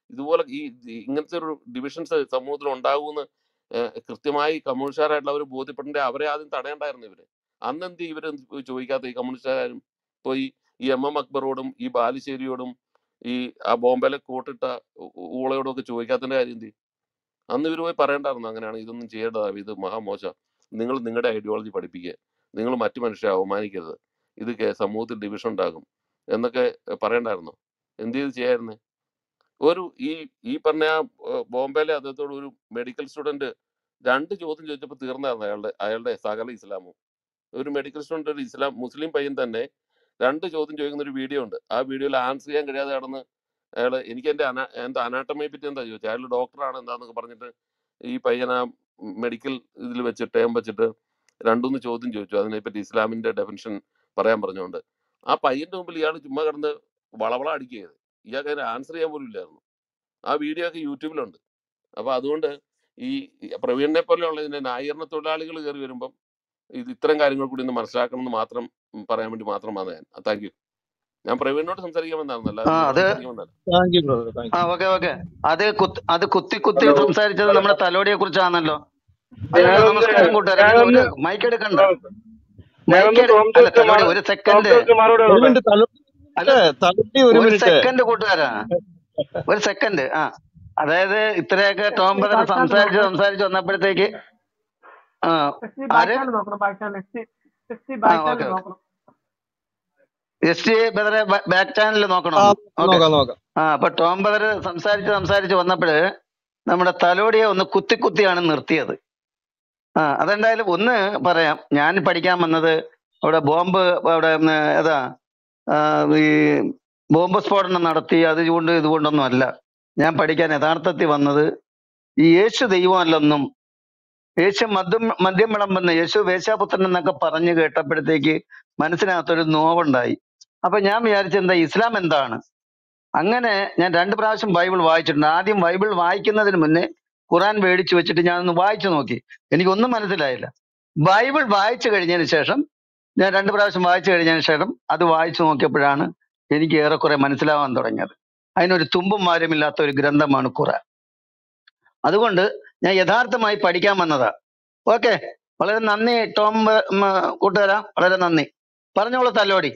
ഇതുപോലെ ഈ ഈ ഇങ്ങനത്തെ ഒരു ഡിവിഷൻസ് സമൂഹത്തിൽ ഉണ്ടാകുമെന്ന് ഏഹ് കൃത്യമായി കമ്മ്യൂണിസ്റ്റുകാരായിട്ടുള്ള അവർ ബോധ്യപ്പെടേണ്ട അവരെ ആദ്യം തടയണ്ടായിരുന്നു ഇവര് അന്ന് എന്ത് ഇവര് ചോദിക്കാത്ത ഈ കമ്മ്യൂണിസ്റ്റുകാരും പോയി ഈ എം എം അക്ബറോടും ഈ ബാലുശ്ശേരിയോടും ഈ ആ ബോംബെയിലെ കോട്ടിട്ട ഊ- ഊളയോടും ഒക്കെ ചോദിക്കാത്തതിന്റെ കാര്യം എന്ത് അന്ന് ഇവർ പോയി പറയണ്ടായിരുന്നു അങ്ങനെയാണ് ഇതൊന്നും ചെയ്യേണ്ടതാ ഇത് മഹാമോശ നിങ്ങൾ നിങ്ങളുടെ ഐഡിയോളജി പഠിപ്പിക്കുക നിങ്ങൾ മറ്റു മനുഷ്യരെ അവമാനിക്കരുത് ഇത് കേ- സമൂഹത്തിൽ ഡിവിഷൻ ഉണ്ടാകും എന്നൊക്കെ പറയണ്ടായിരുന്നു എന്ത് ചെയ്ത് ചെയ്യായിരുന്നു ഒരു ഈ ഈ പറഞ്ഞ ആ ഏഹ് ബോംബെയിലെ അദ്ദേഹത്തോട് ഒരു മെഡിക്കൽ സ്റ്റുഡന്റ് രണ്ട് ചോദ്യം ചോദിച്ചപ്പോൾ തീർന്നായിരുന്നു അയാളുടെ അയാളുടെ സകല ഇസ്ലാമും ഒരു മെഡിക്കൽ സ്റ്റുഡന്റ് ഒരു ഇസ്ലാം മുസ്ലിം പയ്യൻ തന്നെ രണ്ട് ചോദ്യം ചോദിക്കുന്ന ഒരു വീഡിയോ ഉണ്ട് ആ വീഡിയോയിൽ ആൻസർ ചെയ്യാൻ കഴിയാതെ കടന്ന് അയാൾ എനിക്ക് എന്റെ അനാ എന്താ അനാട്ടമിയെ പറ്റി എന്താ ചോദിച്ചത് അയാൾ ഡോക്ടറാണ് എന്താന്നൊക്കെ പറഞ്ഞിട്ട് ഈ പയ്യൻ ആ മെഡിക്കൽ ഇതിൽ വെച്ച് ടേം വെച്ചിട്ട് രണ്ടൂന്ന് ചോദ്യം ചോദിച്ചു അതിനെപ്പറ്റി ഇസ്ലാമിന്റെ ഡെഫിനിഷൻ പറയാൻ പറഞ്ഞുകൊണ്ട് ആ പയ്യന്റെ മുമ്പിൽ ഇയാൾ ചുമ്മാ കിടന്ന് വളവള അടിക്കുകയത് ഇയാൾക്ക് അതിന് ആൻസർ ചെയ്യാൻ പോലും ഇല്ലായിരുന്നു ആ വീഡിയോ ഒക്കെ യൂട്യൂബിലുണ്ട് അപ്പൊ അതുകൊണ്ട് ഈ ഈ പ്രവീണിനെ പോലെയുള്ള ഇതിന്റെ ന്യായീകരണ തൊഴിലാളികൾ കയറി വരുമ്പം ഇത് ഇത്തരം കാര്യങ്ങൾ കൂടി ഒന്ന് മനസ്സിലാക്കണം എന്ന് മാത്രം ഉം, പറയാൻ വേണ്ടി മാത്രം വന്നത് ഞാൻ താങ്ക് യു ഞാൻ പ്രവീണിനോട് സംസാരിക്കാൻ വന്നതാണെന്നല്ല ആ നിങ്ങളോട് അത് സംസാരിക്കാൻ വന്നതല്ല thank you brother thank ah you okay okay അത് കുത്ത് അത് കുത്തി കുത്തി ഹലോ സംസാരിച്ചത് ഹലോ നമ്മുടെ തലോടിയെ കുറിച്ചാണല്ലോ അല്ലല്ല ഞാനൊന്ന് നമസ്കാരം കൂട്ടുകാരെ നിങ്ങൾ ഒരു ഞാനൊന്ന് മൈക്ക് എടുക്കണ്ട ഞാനൊന്ന് മൈക്ക് എടു ടോം അല്ല ജോസ് തലോടി മറു ഒരു ടോം സെക്കൻഡ് ജോസ് മറുപടി ഒരു പറയട്ടെ ഒരു ഒരു മിനിറ്റ് തലു അല്ല തലട്ടി ഒരു ഒരു മിനിറ്റ് സെക്കൻഡ് കൂട്ടുകാരാ ഒരു സെക്കൻഡ് ആ അതായത് ഇത്രയൊക്കെ Tom text Badar back channel സംസാരിച്ച് നോക്കണം സംസാരിച്ച് വന്നപ്പോഴത്തേക്ക് ആ ടെക്സ്റ്റ് ബാക്ക് ആര് ചാനൽ നോക്കണം back channel text ah back okay channel okay നോക്കണം എസ് ടി ബദറെ ബാക്ക് ചാനലിൽ ആ നോക്കണമെന്ന് ഓക്കെ നോക്കാം നോക്കാം ആ അപ്പൊ ടോം ബദർ സംസാരിച്ച് സംസാരിച്ച് വന്നപ്പോഴ് നമ്മുടെ തലോടിയെ ഒന്ന് കുത്തി കുത്തിയാണ് നിർത്തിയത് ആ അതെന്തായാലും ഒന്ന് പറയാം ഞാൻ പഠിക്കാൻ വന്നത് അവിടെ ബോംബ് അവിടെ ഉം, ഏതാ ആ, ഈ ബോംബ് സ്ഫോടനം നടത്തി അതുകൊണ്ട് ഇതുകൊണ്ടൊന്നും അല്ല ഞാൻ പഠിക്കാൻ യഥാർത്ഥത്തിൽ വന്നത് ഈ യേശു ദൈവമല്ലെന്നും യേശു മദ്യം മദ്യം വിളമ്പുന്ന യേശു വേശ്യാപുത്രൻ എന്നൊക്കെ പറഞ്ഞു കേട്ടപ്പോഴത്തേക്ക് മനസ്സിനകത്തൊരു നോവുണ്ടായി അപ്പൊ ഞാൻ വിചാരിച്ചത് എന്താ ഇസ്ലാം എന്താണ് അങ്ങനെ ഞാൻ രണ്ട് പ്രാവശ്യം ബൈബിൾ വായിച്ചിട്ടുണ്ട് ആദ്യം ബൈബിൾ വായിക്കുന്നതിന് മുന്നേ ഖുറാൻ മേടിച്ചു വെച്ചിട്ട് ഞാൻ ഒന്ന് വായിച്ചു നോക്കി എനിക്കൊന്നും മനസ്സിലായില്ല ബൈബിൾ വായിച്ചു കഴിഞ്ഞതിന് ശേഷം ഞാൻ രണ്ട് പ്രാവശ്യം വായിച്ചു കഴിഞ്ഞതിന് ശേഷം അത് വായിച്ചു നോക്കിയപ്പോഴാണ് എനിക്ക് ഏറെക്കുറെ മനസ്സിലാവാൻ തുടങ്ങിയത് അതിനൊരു തുമ്പും മാരുമില്ലാത്ത ഒരു ഗ്രന്ഥമാണ് ഖുറാൻ അതുകൊണ്ട് ഞാൻ യഥാർത്ഥമായി പഠിക്കാൻ വന്നതാ ഓക്കെ വളരെ നന്ദി ടോം ഉം, കൂട്ടുകാരാ വളരെ നന്ദി പറഞ്ഞോളൂ തല്ലോടി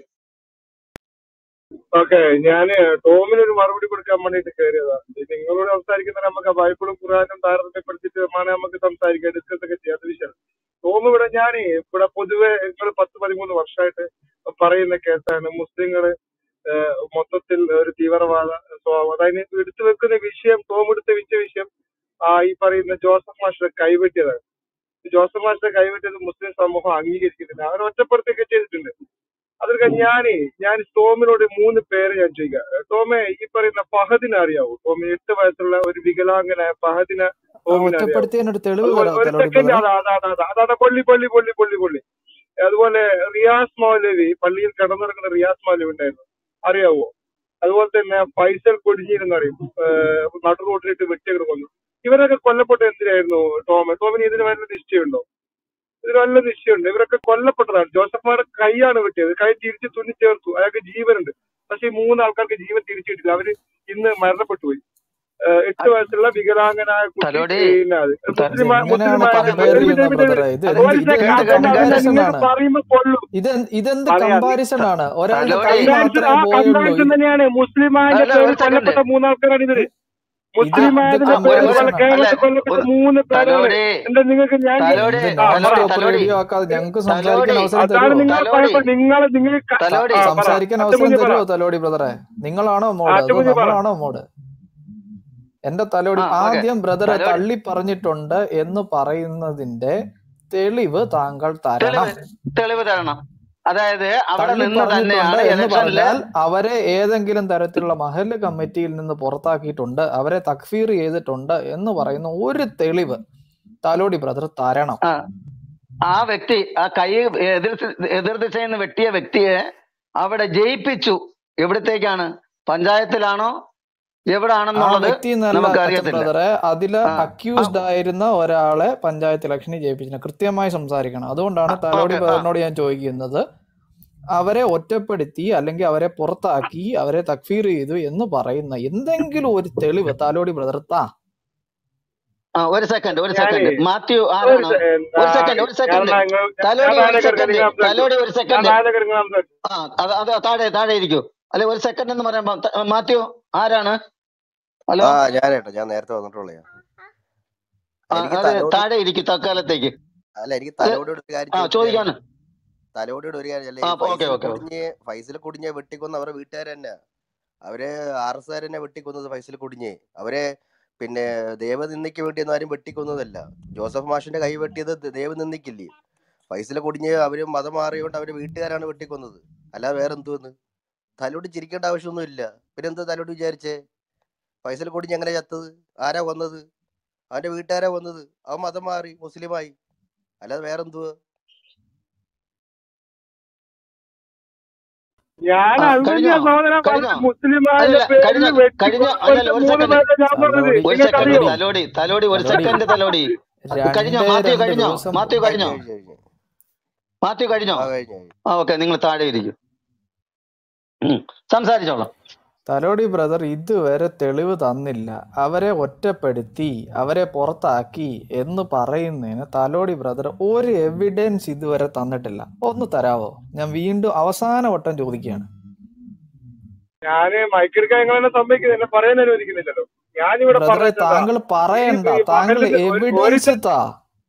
ഓക്കെ ഞാന് ടോമിന് ഒരു മറുപടി കൊടുക്കാൻ വേണ്ടിട്ട് കയറിയതാ ഈ നിങ്ങളോട് സംസാരിക്കുന്ന നമുക്ക് ബൈബിളും ഖുറാനും താരതമ്യപ്പെടുത്തിയിട്ട് വേണേ നമുക്ക് സംസാരിക്കാം ഡിസ്കസ് ഒക്കെ ചെയ്യാത്ത വിഷയം ടോം ഇവിടെ ഞാൻ ഇവിടെ പൊതുവെ നിങ്ങൾ പത്ത് പതിമൂന്ന് വർഷമായിട്ട് പറയുന്ന കേസാണ് മുസ്ലിങ്ങള് ഏഹ് മൊത്തത്തിൽ ഒരു തീവ്രവാദ സ്വഭാവം അതായത് എടുത്തു വെക്കുന്ന വിഷയം ടോം എടുത്ത് വെച്ച വിഷയം ആ ഈ പറയുന്ന ജോസഫ് മാസ്റ്റർ കൈവെട്ടിയതാണ് ജോസഫ് മാസ്റ്റർ കൈവെട്ടിയത് മുസ്ലിം സമൂഹം അംഗീകരിക്കുന്നില്ല അവർ ഒറ്റപ്പെടുത്തുകയൊക്കെ ചെയ്തിട്ടുണ്ട് അതൊക്കെ ഞാനേ ഞാൻ ടോമിനോട് മൂന്ന് പേര് ഞാൻ ചോദിക്കാം ടോമെ ഈ പറയുന്ന ഫഹദിനെ അറിയാവോ ടോമിന് എട്ട് വയസ്സുള്ള ഒരു വികലാംഗനായ ഫഹദിനെ ആ ടോമിനെ അറിയാവോ ഒറ്റപ്പെടുത്തിയതിനൊരു തെളിവ് അതുപോലെ തരാം ഒരു തലോടി സെക്കൻഡ് ബ്രദറെ അതാ അതാ അതാ അതാ അതാ പൊള്ളി പൊള്ളി പൊള്ളി പൊള്ളി പൊള്ളി അതുപോലെ റിയാസ് മൗലവി പള്ളിയിൽ കിടന്നിറങ്ങുന്ന റിയാസ് മൗലവി ഉണ്ടായിരുന്നു അറിയാവോ അതുപോലെ തന്നെ ഫൈസൽ കൊടിഞ്ഞിരുന്ന് അറിയും ഏഹ് നടു റോഡിലിട്ട് വെട്ടിയൊക്കെ കൊന്നു ഇവരൊക്കെ കൊല്ലപ്പെട്ട എന്തിനായിരുന്നു ടോമെ ടോമിന് ഇതിന് വല്ല നിശ്ചയമുണ്ടോ ഇതിന് വല്ല നിശ്ചയമുണ്ട് ഇവരൊക്കെ കൊല്ലപ്പെട്ടതാണ് ജോസഫ്മാരുടെ കൈയാണ് വെട്ടിയത് കൈ തിരിച്ച് തുന്നി ചേർത്തു അയാൾക്ക് ജീവനുണ്ട് പക്ഷെ ഈ മൂന്ന് ആൾക്കാർക്ക് ജീവൻ തിരിച്ചു കിട്ടില്ല അവര് ഇന്ന് മരണപ്പെട്ടു പോയി ഏഹ് എട്ട് വയസ്സുള്ള വികലാംഗനായ കുട്ടി തലോടി പിന്നെ അത് ത- മുസ്ലിം ഇതെങ്ങനെയാണ് മുസ്ലിമായ കമ്പയർ ഒരു മിനിറ്റ് ചെയ്യുന്ന ഒരു മിനിറ്റ് ബ്രദറെ ഇത് ഒരു ഒരു എന്ത് മിനിറ്റ് ഇതെന്ത് സെക്കൻഡ് കേട്ട് അതല്ല കേട്ട് കമ്പാരിസൺ നിങ്ങൾക്ക് ആണ് പറയുമ്പോ കൊള്ളും ഇത് ഇതെന്ത് അറിയാം കമ്പാരിസൺ ആണ് ഒരാളുടെ തലോടി കൈ കമ്പാരിസൺ ആ മാത്രമേ പോയുള്ളൂ കമ്പാരിസൺ ഇത് തന്നെയാണ് മുസ്ലിമാന്റെ അല്ല പേരിൽ ഒരു സെക്കൻഡ് കൊല്ലപ്പെട്ട മൂന്നാൾക്കാരാണ് ഇവര് ഇത് ഇത് മുസ്ലിമായതിന്റെ ആ ഒരു പേരിൽ ഒരു കമ്പാരിസൺ കൊല്ല ആണ് അല്ല കേരളത്തിൽ കൊല്ലപ്പെട്ട ഒരു മൂന്ന് പേരാണ് തലോടി എന്താ നിങ്ങൾക്ക് ഞാൻ തലോടി ഇത് ആ നോൺ പറ തലോടി സ്റ്റോപ്പ് തലോടി റേഡിയോ ആക്കാതെ ഞങ്ങൾക്ക് തലോടി സംസാരിക്കാൻ അവസരം അതാണ് തരുമോ നിങ്ങളെ തലോടി കുഴപ്പം നിങ്ങൾ നിങ്ങൾ സ- തലോടി ആ പറ സംസാരിക്കാൻ അവസരം അറ്റമുഞ്ഞി പറ തരുമോ തലോടി ബ്രദറെ നിങ്ങളാണോ മോഡ് അതോ അറ്റമുഞ്ഞി പറ നമ്മളാണോ മോഡ് എന്റെ തലോടി ആ ഓക്കെ ആദ്യം ബ്രദറെ തലോടി തള്ളി പറഞ്ഞിട്ടുണ്ട് എന്ന് പറയുന്നതിന്റെ തെളിവ് താങ്കൾ തരണം തെളിവ് തെളിവ് തരണം അതായത് അവിടെ തള്ളി നിന്ന് പറഞ്ഞിട്ടുണ്ട് തന്നെയാണ് എന്ന് ഇലക്ഷനില് പറഞ്ഞാൽ അവരെ ഏതെങ്കിലും തരത്തിലുള്ള മഹല്ല് കമ്മിറ്റിയിൽ നിന്ന് പുറത്താക്കിയിട്ടുണ്ട് അവരെ തക്ഫീർ ചെയ്തിട്ടുണ്ട് എന്ന് പറയുന്ന ഒരു തെളിവ് തലോടി ബ്രദർ തരണം ആ ആ വ്യക്തി ആ കൈ എതിർ എതിർ ദിശയിൽ നിന്ന് വെട്ടിയ വ്യക്തിയെ അവിടെ ജയിപ്പിച്ചു എവിടത്തേക്കാണ് പഞ്ചായത്തിലാണോ ആ എവിടാണെന്നുള്ളത് വ്യക്തി എന്നല്ല നമുക്ക് അച്ഛൻ അറിയത്തില്ല ബ്രദറെ അതില് ആ ആ അക്യൂസ്ഡ് ആയിരുന്ന ഒരാളെ പഞ്ചായത്ത് ഇലക്ഷനിൽ ജയിപ്പിച്ചിട്ടുണ്ട് കൃത്യമായി സംസാരിക്കണം അതുകൊണ്ടാണ് തലോടി ഓക്കെ ആ ബ്രദറിനോട് ഞാൻ ചോദിക്കുന്നത് അവരെ ഒറ്റപ്പെടുത്തി അല്ലെങ്കിൽ അവരെ പുറത്താക്കി അവരെ തക്ഫീർ ചെയ്തു എന്ന് പറയുന്ന എന്തെങ്കിലും ഒരു തെളിവ് താലോടി ബ്രദർ താ ആ ഒരു സെക്കൻഡ് ഒരു ഞാനേ സെക്കൻഡ് മാത്യു ഒരു ആരാണ് സെ- എന്താ ഒരു സെക്കൻഡ് ഒരു ഞാൻ സെക്കൻഡ് നിങ്ങൾ ഞാൻ തലോടി ഒരു താഴെ കിടക്കാൻ സെക്കൻഡ് നിങ്ങൾ സംസാരിച്ചു തലോടി ഒരു ഞാൻ സെക്കൻഡ് താഴെ കിടക്കാൻ സംസാരിച്ചു ആ അത് അത് താഴെ താഴെ ഇരിക്കൂ അല്ലെ ഒരു സെക്കൻഡ് എന്ന് പറയുമ്പോ ത- മാത്യു ആരാണ് ഹലോ ആ ഞാനേട്ടോ ഞാൻ നേരത്തെ വന്നിട്ടുള്ളയാ ആ എനിക്ക് അത് തലോടി താഴെ ഇരിക്കും തൽക്കാലത്തേക്ക് അല്ല എനിക്ക് അത് തലോടിയോട് ഒരു കാര്യം ആ ചോദിക്കാനായിരുന്നു ചോദിക്കാണ് തലോടിയോട് ഒരു കാര്യം അല്ല ആ ഈ ഓക്കെ ഫൈസൽ ഓക്കെ കുടിഞ്ഞ് ഫൈസൽ കുടിഞ്ഞ് വെട്ടിക്കൊന്ന അവരുടെ വീട്ടുകാർ തന്നെ അവര് ആർ എസ് തന്നെ വെട്ടിക്കൊന്നത് ഫൈസൽ കുടിഞ്ഞ് അവരെ പിന്നെ ദേവനിന്ദയ്ക്ക് വേണ്ടി ഒന്നും ആരും വെട്ടിക്കൊന്നതല്ല ജോസഫ് മാഷിന്റെ കൈ വെട്ടിയത് ദ- ദേവനിന്ദയ്ക്കില്ലേ ഫൈസൽ കുടിഞ്ഞ് അവര് മതം മാറിയോണ്ട് അവര് വീട്ടുകാരാണ് വെട്ടിക്കൊന്നത് അല്ലാതെ വേറെ എന്തോന്ന് തലോടി ചിരിക്കേണ്ട ആവശ്യമൊന്നും ഇല്ല പിന്നെ എന്താ തലോടി വിചാരിച്ചേ ഫൈസൽ കുടിഞ്ഞ് എങ്ങനെ ചത്തത് ആരാ കൊന്നത് അവന്റെ വീട്ടുകാരാ കൊന്നത് അവൻ മതം മാറി മുസ്ലിമായി അല്ലാതെ വേറെ എന്തുവാ ഞാൻ ആ അത് കഴിഞ്ഞോ തന്നെയാ സഹോദരൻ കഴിഞ്ഞോ പറഞ്ഞത് മുസ്ലിമായ അല്ലല്ല പേരിൽ കഴിഞ്ഞ കഴിഞ്ഞ വെട്ടിക്കൊടുത്ത അല്ലല്ല ഒരു മൂന്ന് സെക്കൻഡ് പേരെ ഞാൻ പറഞ്ഞത് തലോടി ഒരു സെക്കൻഡ് നിങ്ങൾക്കറിയോ തലോടി തലോടി ഒരു തലോടി സെക്കൻഡ് തലോടി കഴിഞ്ഞോ രണ്ടേ മാത്യു രണ്ട് കഴിഞ്ഞോ ദിവസം മാത്യു കഴിഞ്ഞു കഴിഞ്ഞോ കഴിഞ്ഞു കഴിഞ്ഞു മാത്യു കഴിഞ്ഞോ ആ കഴിഞ്ഞു കഴിഞ്ഞു ആ ഓക്കെ നിങ്ങൾ താഴെ ഇരിക്കും ഉം. സംസാരിച്ചോളാം തലോടി ബ്രദർ ഇതുവരെ തെളിവ് തന്നില്ല അവരെ ഒറ്റപ്പെടുത്തി അവരെ പുറത്താക്കി എന്ന് പറയുന്നതിന് തലോടി ബ്രദർ ഒരു എവിഡൻസ് ഇതുവരെ തന്നിട്ടില്ല ഒന്ന് തരാവോ ഞാൻ വീണ്ടും അവസാന വട്ടം ചോദിക്കുകയാണ് ഞാന് മൈക്കെടുക്കാൻ നിങ്ങളെന്നെ സമ്മതിക്കുന്നത് എന്നെ പറയാൻ അനുവദിക്കുന്നില്ലല്ലോ ഞാനിവിടെ ബ്രദറെ പറഞ്ഞതാ താങ്കൾ ഈ പറയണ്ട ഈ താങ്കൾ മഹലിന്റെ ഒരു ഒരു എവിഡൻസ് താ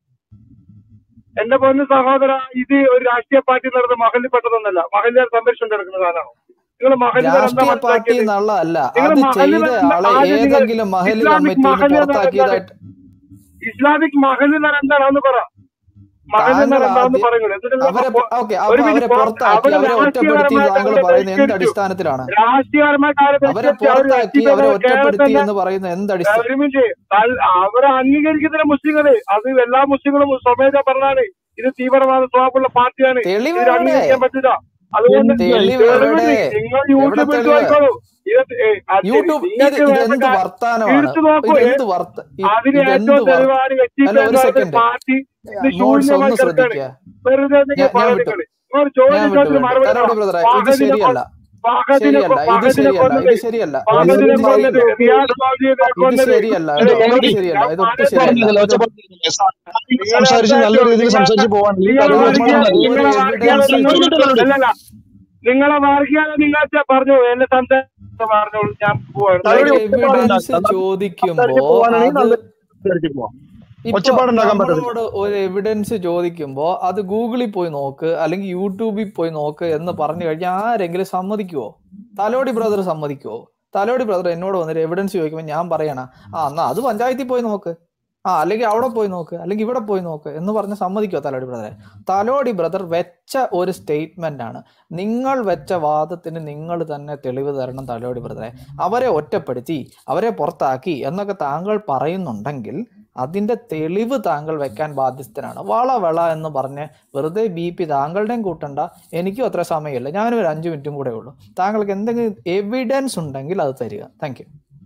എന്റെ പൊന്ന് സഹോദര ഇത് ഒരു രാഷ്ട്രീയ പാർട്ടി നടന്ന മഹലിൽ പെട്ടതൊന്നല്ല മഹലിനെ സംരക്ഷിച്ചു നടക്കുന്ന സാധനമാണ് നിങ്ങൾ മഹലിൽ എന്താ രാഷ്ട്രീയ പാർട്ടി മനസ്സിലാക്കിയത് എന്നുള്ളതല്ല നിങ്ങൾ അത് മഹലിൽ ചെയ്ത ആളെ ആദ്യം നിങ്ങൾ ഏതെങ്കിലും മഹല് ഇസ്ലാമിക് കമ്മിറ്റിയിൽ മഹൽ എന്ന് പറഞ്ഞാൽ എന്താണ് പുറത്താക്കിയതായിട്ട് ഇസ്ലാമിക് മഹൽ എന്ന് പറഞ്ഞാൽ എന്താണെന്ന് പറ മഹൽ എന്ന് താങ്കൾ പറഞ്ഞാൽ എന്താണെന്ന് ആദ്യം പറയുന്നത് എന്നിട്ട് നിങ്ങൾ അവരെ പൊ- ഓക്കെ ഒരു അപ്പൊ അവരെ മിനിറ്റ് പുറത്താക്കി അവര് അവരെ ഒറ്റപ്പെടുത്തി രാഷ്ട്രീയപരമായിട്ട് താങ്കൾ അവരെ പറയുന്നത് എന്ത് ബഹിഷ്കരിച്ചു അടിസ്ഥാനത്തിലാണ് രാഷ്ട്രീയപരമായ കാര്യം അവരെ ബഹിഷ്കരിച്ചു അവർ പുറത്താക്കി അവരെ വ്യക്തിപരമായി ഒറ്റപ്പെടുത്തി കേരളത്തിന്റെ എന്ന് പറയുന്നത് എന്ത് അടിസ്ഥാന ഒരു മിനിറ്റ് തൽ- അവരെ അംഗീകരിക്കുന്നില്ല മുസ്ലിങ്ങള് അത് എല്ലാ മുസ്ലിങ്ങളും സ്വമേധ പറഞ്ഞാണ് ഇത് തീവ്രവാദ സ്വഭാവമുള്ള പാർട്ടിയാണ് തെളിവ് ഇതിൽ എവിടെ അംഗീകരിക്കാൻ പറ്റില്ല അതുകൊണ്ട് തെളിവ് തെളിവ് എവിടെ നിങ്ങൾ എവിടെ യൂട്യൂബ് എടുത്ത് തെളിവ് നോക്കിക്കോളൂ ഇത് ഏ, അത് ശരി യൂട്യൂബ് ഇത് നിങ്ങൾക്ക് വേണ്ട ഇതെന്ത് കാ- വർത്താനമാണ് എടുത്തു നോക്കൂ ഏ, ഇതെന്ത് വർത്ത ഇ- അതിന് ഇതെന്ത് ഏറ്റവും വർ തെളിവാണ് അല്ല വ്യക്തിത്വം ഒരു എന്ന് പറയുന്ന സെക്കൻഡ് പാർട്ടി ഇത് മോഡ്സ് ശൂന്യമായി ഒന്ന് കിടക്കാണ് ശ്രദ്ധിക്കുക വെറുതെ നിങ്ങൾ ഞാൻ ഞാൻ പറയാം വിട്ടു നിങ്ങൾ നിങ്ങൾ ഞാൻ ചോദ്യം വിട്ടു ചോദിച്ചിട്ട് വിട്ടു മറുപടി പറ തലോടി ബ്രദറെ ഇത് ഫഹദിനെ കൊ- ശരിയല്ല ഫഹദിനെ ശരിയല്ല കൊ- ഇത് ഫഹദിനെ ശരിയല്ല കൊന്നത് ഇത് ശരിയല്ല ഇത് ഫഹദിനെ ഇത് കൊന്നത് ശരിയല്ല റിയാദ് മൗലിയെ ഇത് കൊന്നത് ശരിയല്ല അല്ല, ഇത് ഒട്ടും എനിക്ക് ശരിയല്ല ഞാൻ ഇത് ഒട്ടും പറയാൻ ശരിയല്ല പറഞ്ഞില്ല ഇത് ഒച്ച നിങ്ങൾ സംസാരിച്ച് നല്ല സംസാരിച്ചോ രീതിയിൽ നിങ്ങൾ സംസാരിച്ച് പോവാണെങ്കിൽ നിങ്ങളെ അത് തലോടി നമ്മൾ വർഗീയത മതി ഒരു നിങ്ങളെ വർഗീയത എവിഡൻസ് നിങ്ങൾ കഴിഞ്ഞിട്ട് തലോടി അല്ലല്ല നിങ്ങളെ വർഗീയത നിങ്ങൾ ചെ- പറഞ്ഞു എന്നെ സംസാരിച്ചു പറഞ്ഞോളൂ ഞാൻ പോവാണ് ഒരു തലോടി തലോടി ഒച്ചപ്പാടുണ്ടാക്കി എവിഡൻസ് ചോദിക്കുമ്പോ സംസാരിച്ച് പോവാനാണെങ്കിൽ അത് നല്ല സംസാരിച്ച് പോവാം ഇപ്പൊ ഒച്ചപ്പാടുണ്ടാക്കാൻ പറ്റത്തില്ല നമ്മളോട് ഒരു എവിഡൻസ് ചോദിക്കുമ്പോ അത് ഗൂഗിളിൽ പോയി നോക്ക് അല്ലെങ്കിൽ യൂട്യൂബിൽ പോയി നോക്ക് എന്ന് പറഞ്ഞു കഴിഞ്ഞാൽ ആരെങ്കിലും സമ്മതിക്കുവോ തലോടി ബ്രദർ സമ്മതിക്കുവോ തലോടി ബ്രദർ എന്നോട് വന്നിട്ട് എവിഡൻസ് ചോദിക്കുമ്പോൾ ഞാൻ പറയണ ആ എന്നാ അത് പഞ്ചായത്തിൽ പോയി നോക്ക് ആ അല്ലെങ്കിൽ അവിടെ പോയി നോക്ക് അല്ലെങ്കിൽ ഇവിടെ പോയി നോക്ക് എന്ന് പറഞ്ഞ് സമ്മതിക്കുമോ തലോടി ബ്രദറെ തലോടി ബ്രദർ വെച്ച ഒരു സ്റ്റേറ്റ്മെന്റ് ആണ് നിങ്ങൾ വെച്ച വാദത്തിന് നിങ്ങൾ തന്നെ തെളിവ് തരണം തലോടി ബ്രദറെ അവരെ ഒറ്റപ്പെടുത്തി അവരെ പുറത്താക്കി എന്നൊക്കെ താങ്കൾ പറയുന്നുണ്ടെങ്കിൽ അതിന്റെ തെളിവ് താങ്കൾ വെക്കാൻ ബാധ്യസ്ഥനാണ് വള വള എന്ന് പറഞ്ഞ് വെറുതെ ബി പി താങ്കളുടെയും കൂട്ടണ്ട എനിക്കും അത്ര സമയമില്ല ഞാനും ഒരു അഞ്ച് മിനിറ്റും കൂടെ ഉള്ളൂ താങ്കൾക്ക് എന്തെങ്കിലും എവിഡൻസ് ഉണ്ടെങ്കിൽ അത് തരിക താങ്ക് യു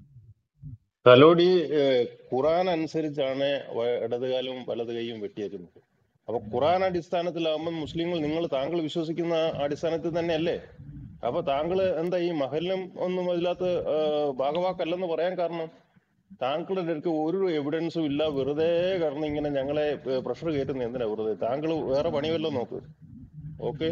തലോടി ഏഹ്, ഖുറാൻ അനുസരിച്ചാണ് വ- ഇടതുകാലും വലത് കൈയും വെട്ടിയേക്കുന്നത് അപ്പൊ ഖുറാൻ അടിസ്ഥാനത്തിലാവുമ്പോൾ മുസ്ലിങ്ങൾ നിങ്ങൾ താങ്കൾ വിശ്വസിക്കുന്ന അടിസ്ഥാനത്തിൽ തന്നെയല്ലേ അപ്പൊ താങ്കൾ എന്താ ഈ മഹലിനും ഒന്നും അതിനകത്ത് ഏഹ്, ഭാഗവാക്കല്ലെന്ന് പറയാൻ കാരണം താങ്കളുടെ അടുത്ത് ഒരു എവിഡൻസും ഇല്ല വെറുതെ കാരണം ഇങ്ങനെ ഞങ്ങളെ പ്രഷർ കയറ്റുന്ന എന്തിനാ വെറുതെ താങ്കൾ വേറെ പണി വല്ലതും നോക്ക് ഓക്കെ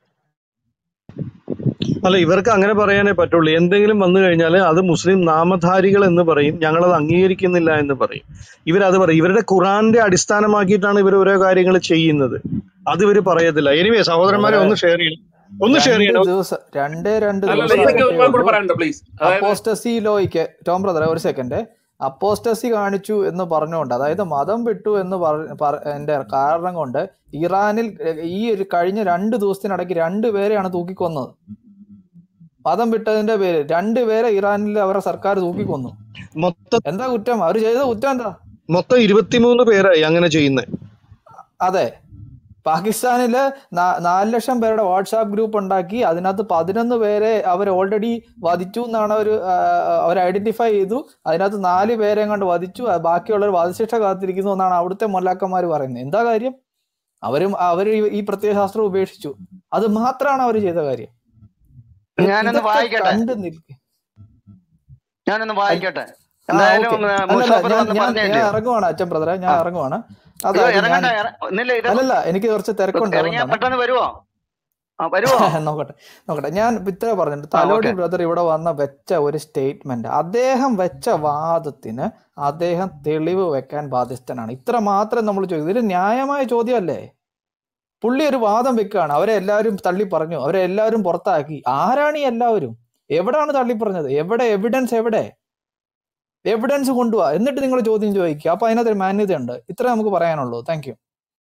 അല്ല ഇവർക്ക് അങ്ങനെ പറയാനേ പറ്റുള്ളൂ എന്തെങ്കിലും വന്നു കഴിഞ്ഞാൽ അത് മുസ്ലിം നാമധാരികൾ എന്ന് പറയും ഞങ്ങളത് അംഗീകരിക്കുന്നില്ല എന്ന് പറയും ഇവരത് പറയും ഇവരുടെ ഖുറാന്റെ അടിസ്ഥാനമാക്കിയിട്ടാണ് ഇവർ ഓരോ കാര്യങ്ങൾ ചെയ്യുന്നത് അത് ഇവർ പറയത്തില്ല എനിവേ സഹോദരന്മാരെ ബ്രദറെ ഒന്ന് ഷെയർ ചെയ്യണം ഒന്ന് ഷെയർ രണ്ട് ചെയ്യണം ദിവസം രണ്ടേ രണ്ട് അല്ലല്ല ദിവസം ഇതൊക്കെ ആയിട്ടേ ഒന്നും കൂടെ ഉള്ളൂ പറയണ്ട പ്ലീസ് അതായത് അപ്പോസ്റ്റസി ലോയ്ക്ക് ടോം ബ്രദറെ ഒരു സെക്കൻഡ് അപ്പോസ്റ്റസി കാണിച്ചു എന്ന് പറഞ്ഞുകൊണ്ട് അതായത് മതം വിട്ടു എന്ന് പറ- പറ- എന്റെ കാരണം കൊണ്ട് ഇറാനിൽ എ- ഈ ഒരു കഴിഞ്ഞ രണ്ട് ദിവസത്തിനിടയ്ക്ക് രണ്ടുപേരെയാണ് തൂക്കിക്കൊന്നത് മതം വിട്ടതിന്റെ പേര് രണ്ടുപേരെ ഇറാനിൽ അവരുടെ സർക്കാർ തൂക്കിക്കൊന്നു മൊത്തം എന്താ കുറ്റം അവർ ചെയ്ത കുറ്റം എന്താ മൊത്തം ഇരുപത്തിമൂന്ന് പേരായി അങ്ങനെ ചെയ്യുന്നത് അതെ പാകിസ്ഥാനില് നാ- നാല് ലക്ഷം പേരുടെ വാട്സാപ്പ് ഗ്രൂപ്പ് ഉണ്ടാക്കി അതിനകത്ത് പതിനൊന്ന് പേരെ അവർ ഓൾറെഡി വധിച്ചു എന്നാണ് അവർ അവർ ഐഡന്റിഫൈ ചെയ്തു അതിനകത്ത് നാല് പേരെ കണ്ട് വധിച്ചു ആ ബാക്കിയുള്ളവർ വധശിക്ഷ കാത്തിരിക്കുന്നു എന്നാണ് അവിടുത്തെ മൊല്ലാക്കന്മാർ പറയുന്നത് എന്താ കാര്യം അവരും അവര് ഈ ഈ പ്രത്യയശാസ്ത്രം ഉപേക്ഷിച്ചു അത് മാത്രമാണ് അവർ ചെയ്ത കാര്യം ഇത് ഞാനൊന്ന് ഇതൊക്കെ വായിക്കട്ടെ കണ്ടു നിൽക്കുക ഞാനൊന്ന് അല്ല വായിക്കട്ടെ ആ എന്തായാലും ഓക്കെ ആ, അല്ലല്ല മുസാഫർ ഞാൻ വന്ന് ഞാൻ ഞാൻ പറഞ്ഞില്ലയോ ഇറങ്ങുവാണ് അച്ഛൻ ബ്രദറെ ഞാൻ ആ ഇറങ്ങുവാണ് അയ്യോ അതായത് ഞാൻ ഇറങ്ങണ്ട ഇറ- ഒന്നില്ല ഇത് അല്ലല്ല എനിക്ക് കുറച്ച് തിരക്കുണ്ട് ഇറങ്ങിയാൽ അതുകൊണ്ടാണ് പെട്ടെന്ന് വരുവോ ആ വരുവോ നോക്കട്ടെ നോക്കട്ടെ ഞാൻ ഇത്ര പറഞ്ഞിട്ട് ആ തലോടി ഓക്കെ ബ്രദർ ഇവിടെ വന്ന വെച്ച ഒരു സ്റ്റേറ്റ്മെന്റ് അദ്ദേഹം വെച്ച വാദത്തിന് അദ്ദേഹം തെളിവ് വെക്കാൻ ബാധ്യസ്ഥനാണ് ഇത്ര മാത്രം നമ്മൾ ചോദിക്കും ഇതൊരു ന്യായമായ ചോദ്യമല്ലേ പുള്ളി ഒരു വാദം വെക്കുകയാണ് അവരെ എല്ലാവരും തള്ളി പറഞ്ഞു അവരെ എല്ലാവരും പുറത്താക്കി ആരാണ് ഈ എല്ലാവരും എവിടാണ് തള്ളി പറഞ്ഞത് എവിടെ എവിഡൻസ് എവിടെ എവിഡൻസ് കൊണ്ടുപോവാ എന്നിട്ട് നിങ്ങൾ ചോദ്യം ചോദിക്കുക അപ്പൊ അതിനകത്തൊരു മാന്യതയുണ്ട് ഇത്ര നമുക്ക് പറയാനുള്ളൂ താങ്ക് യു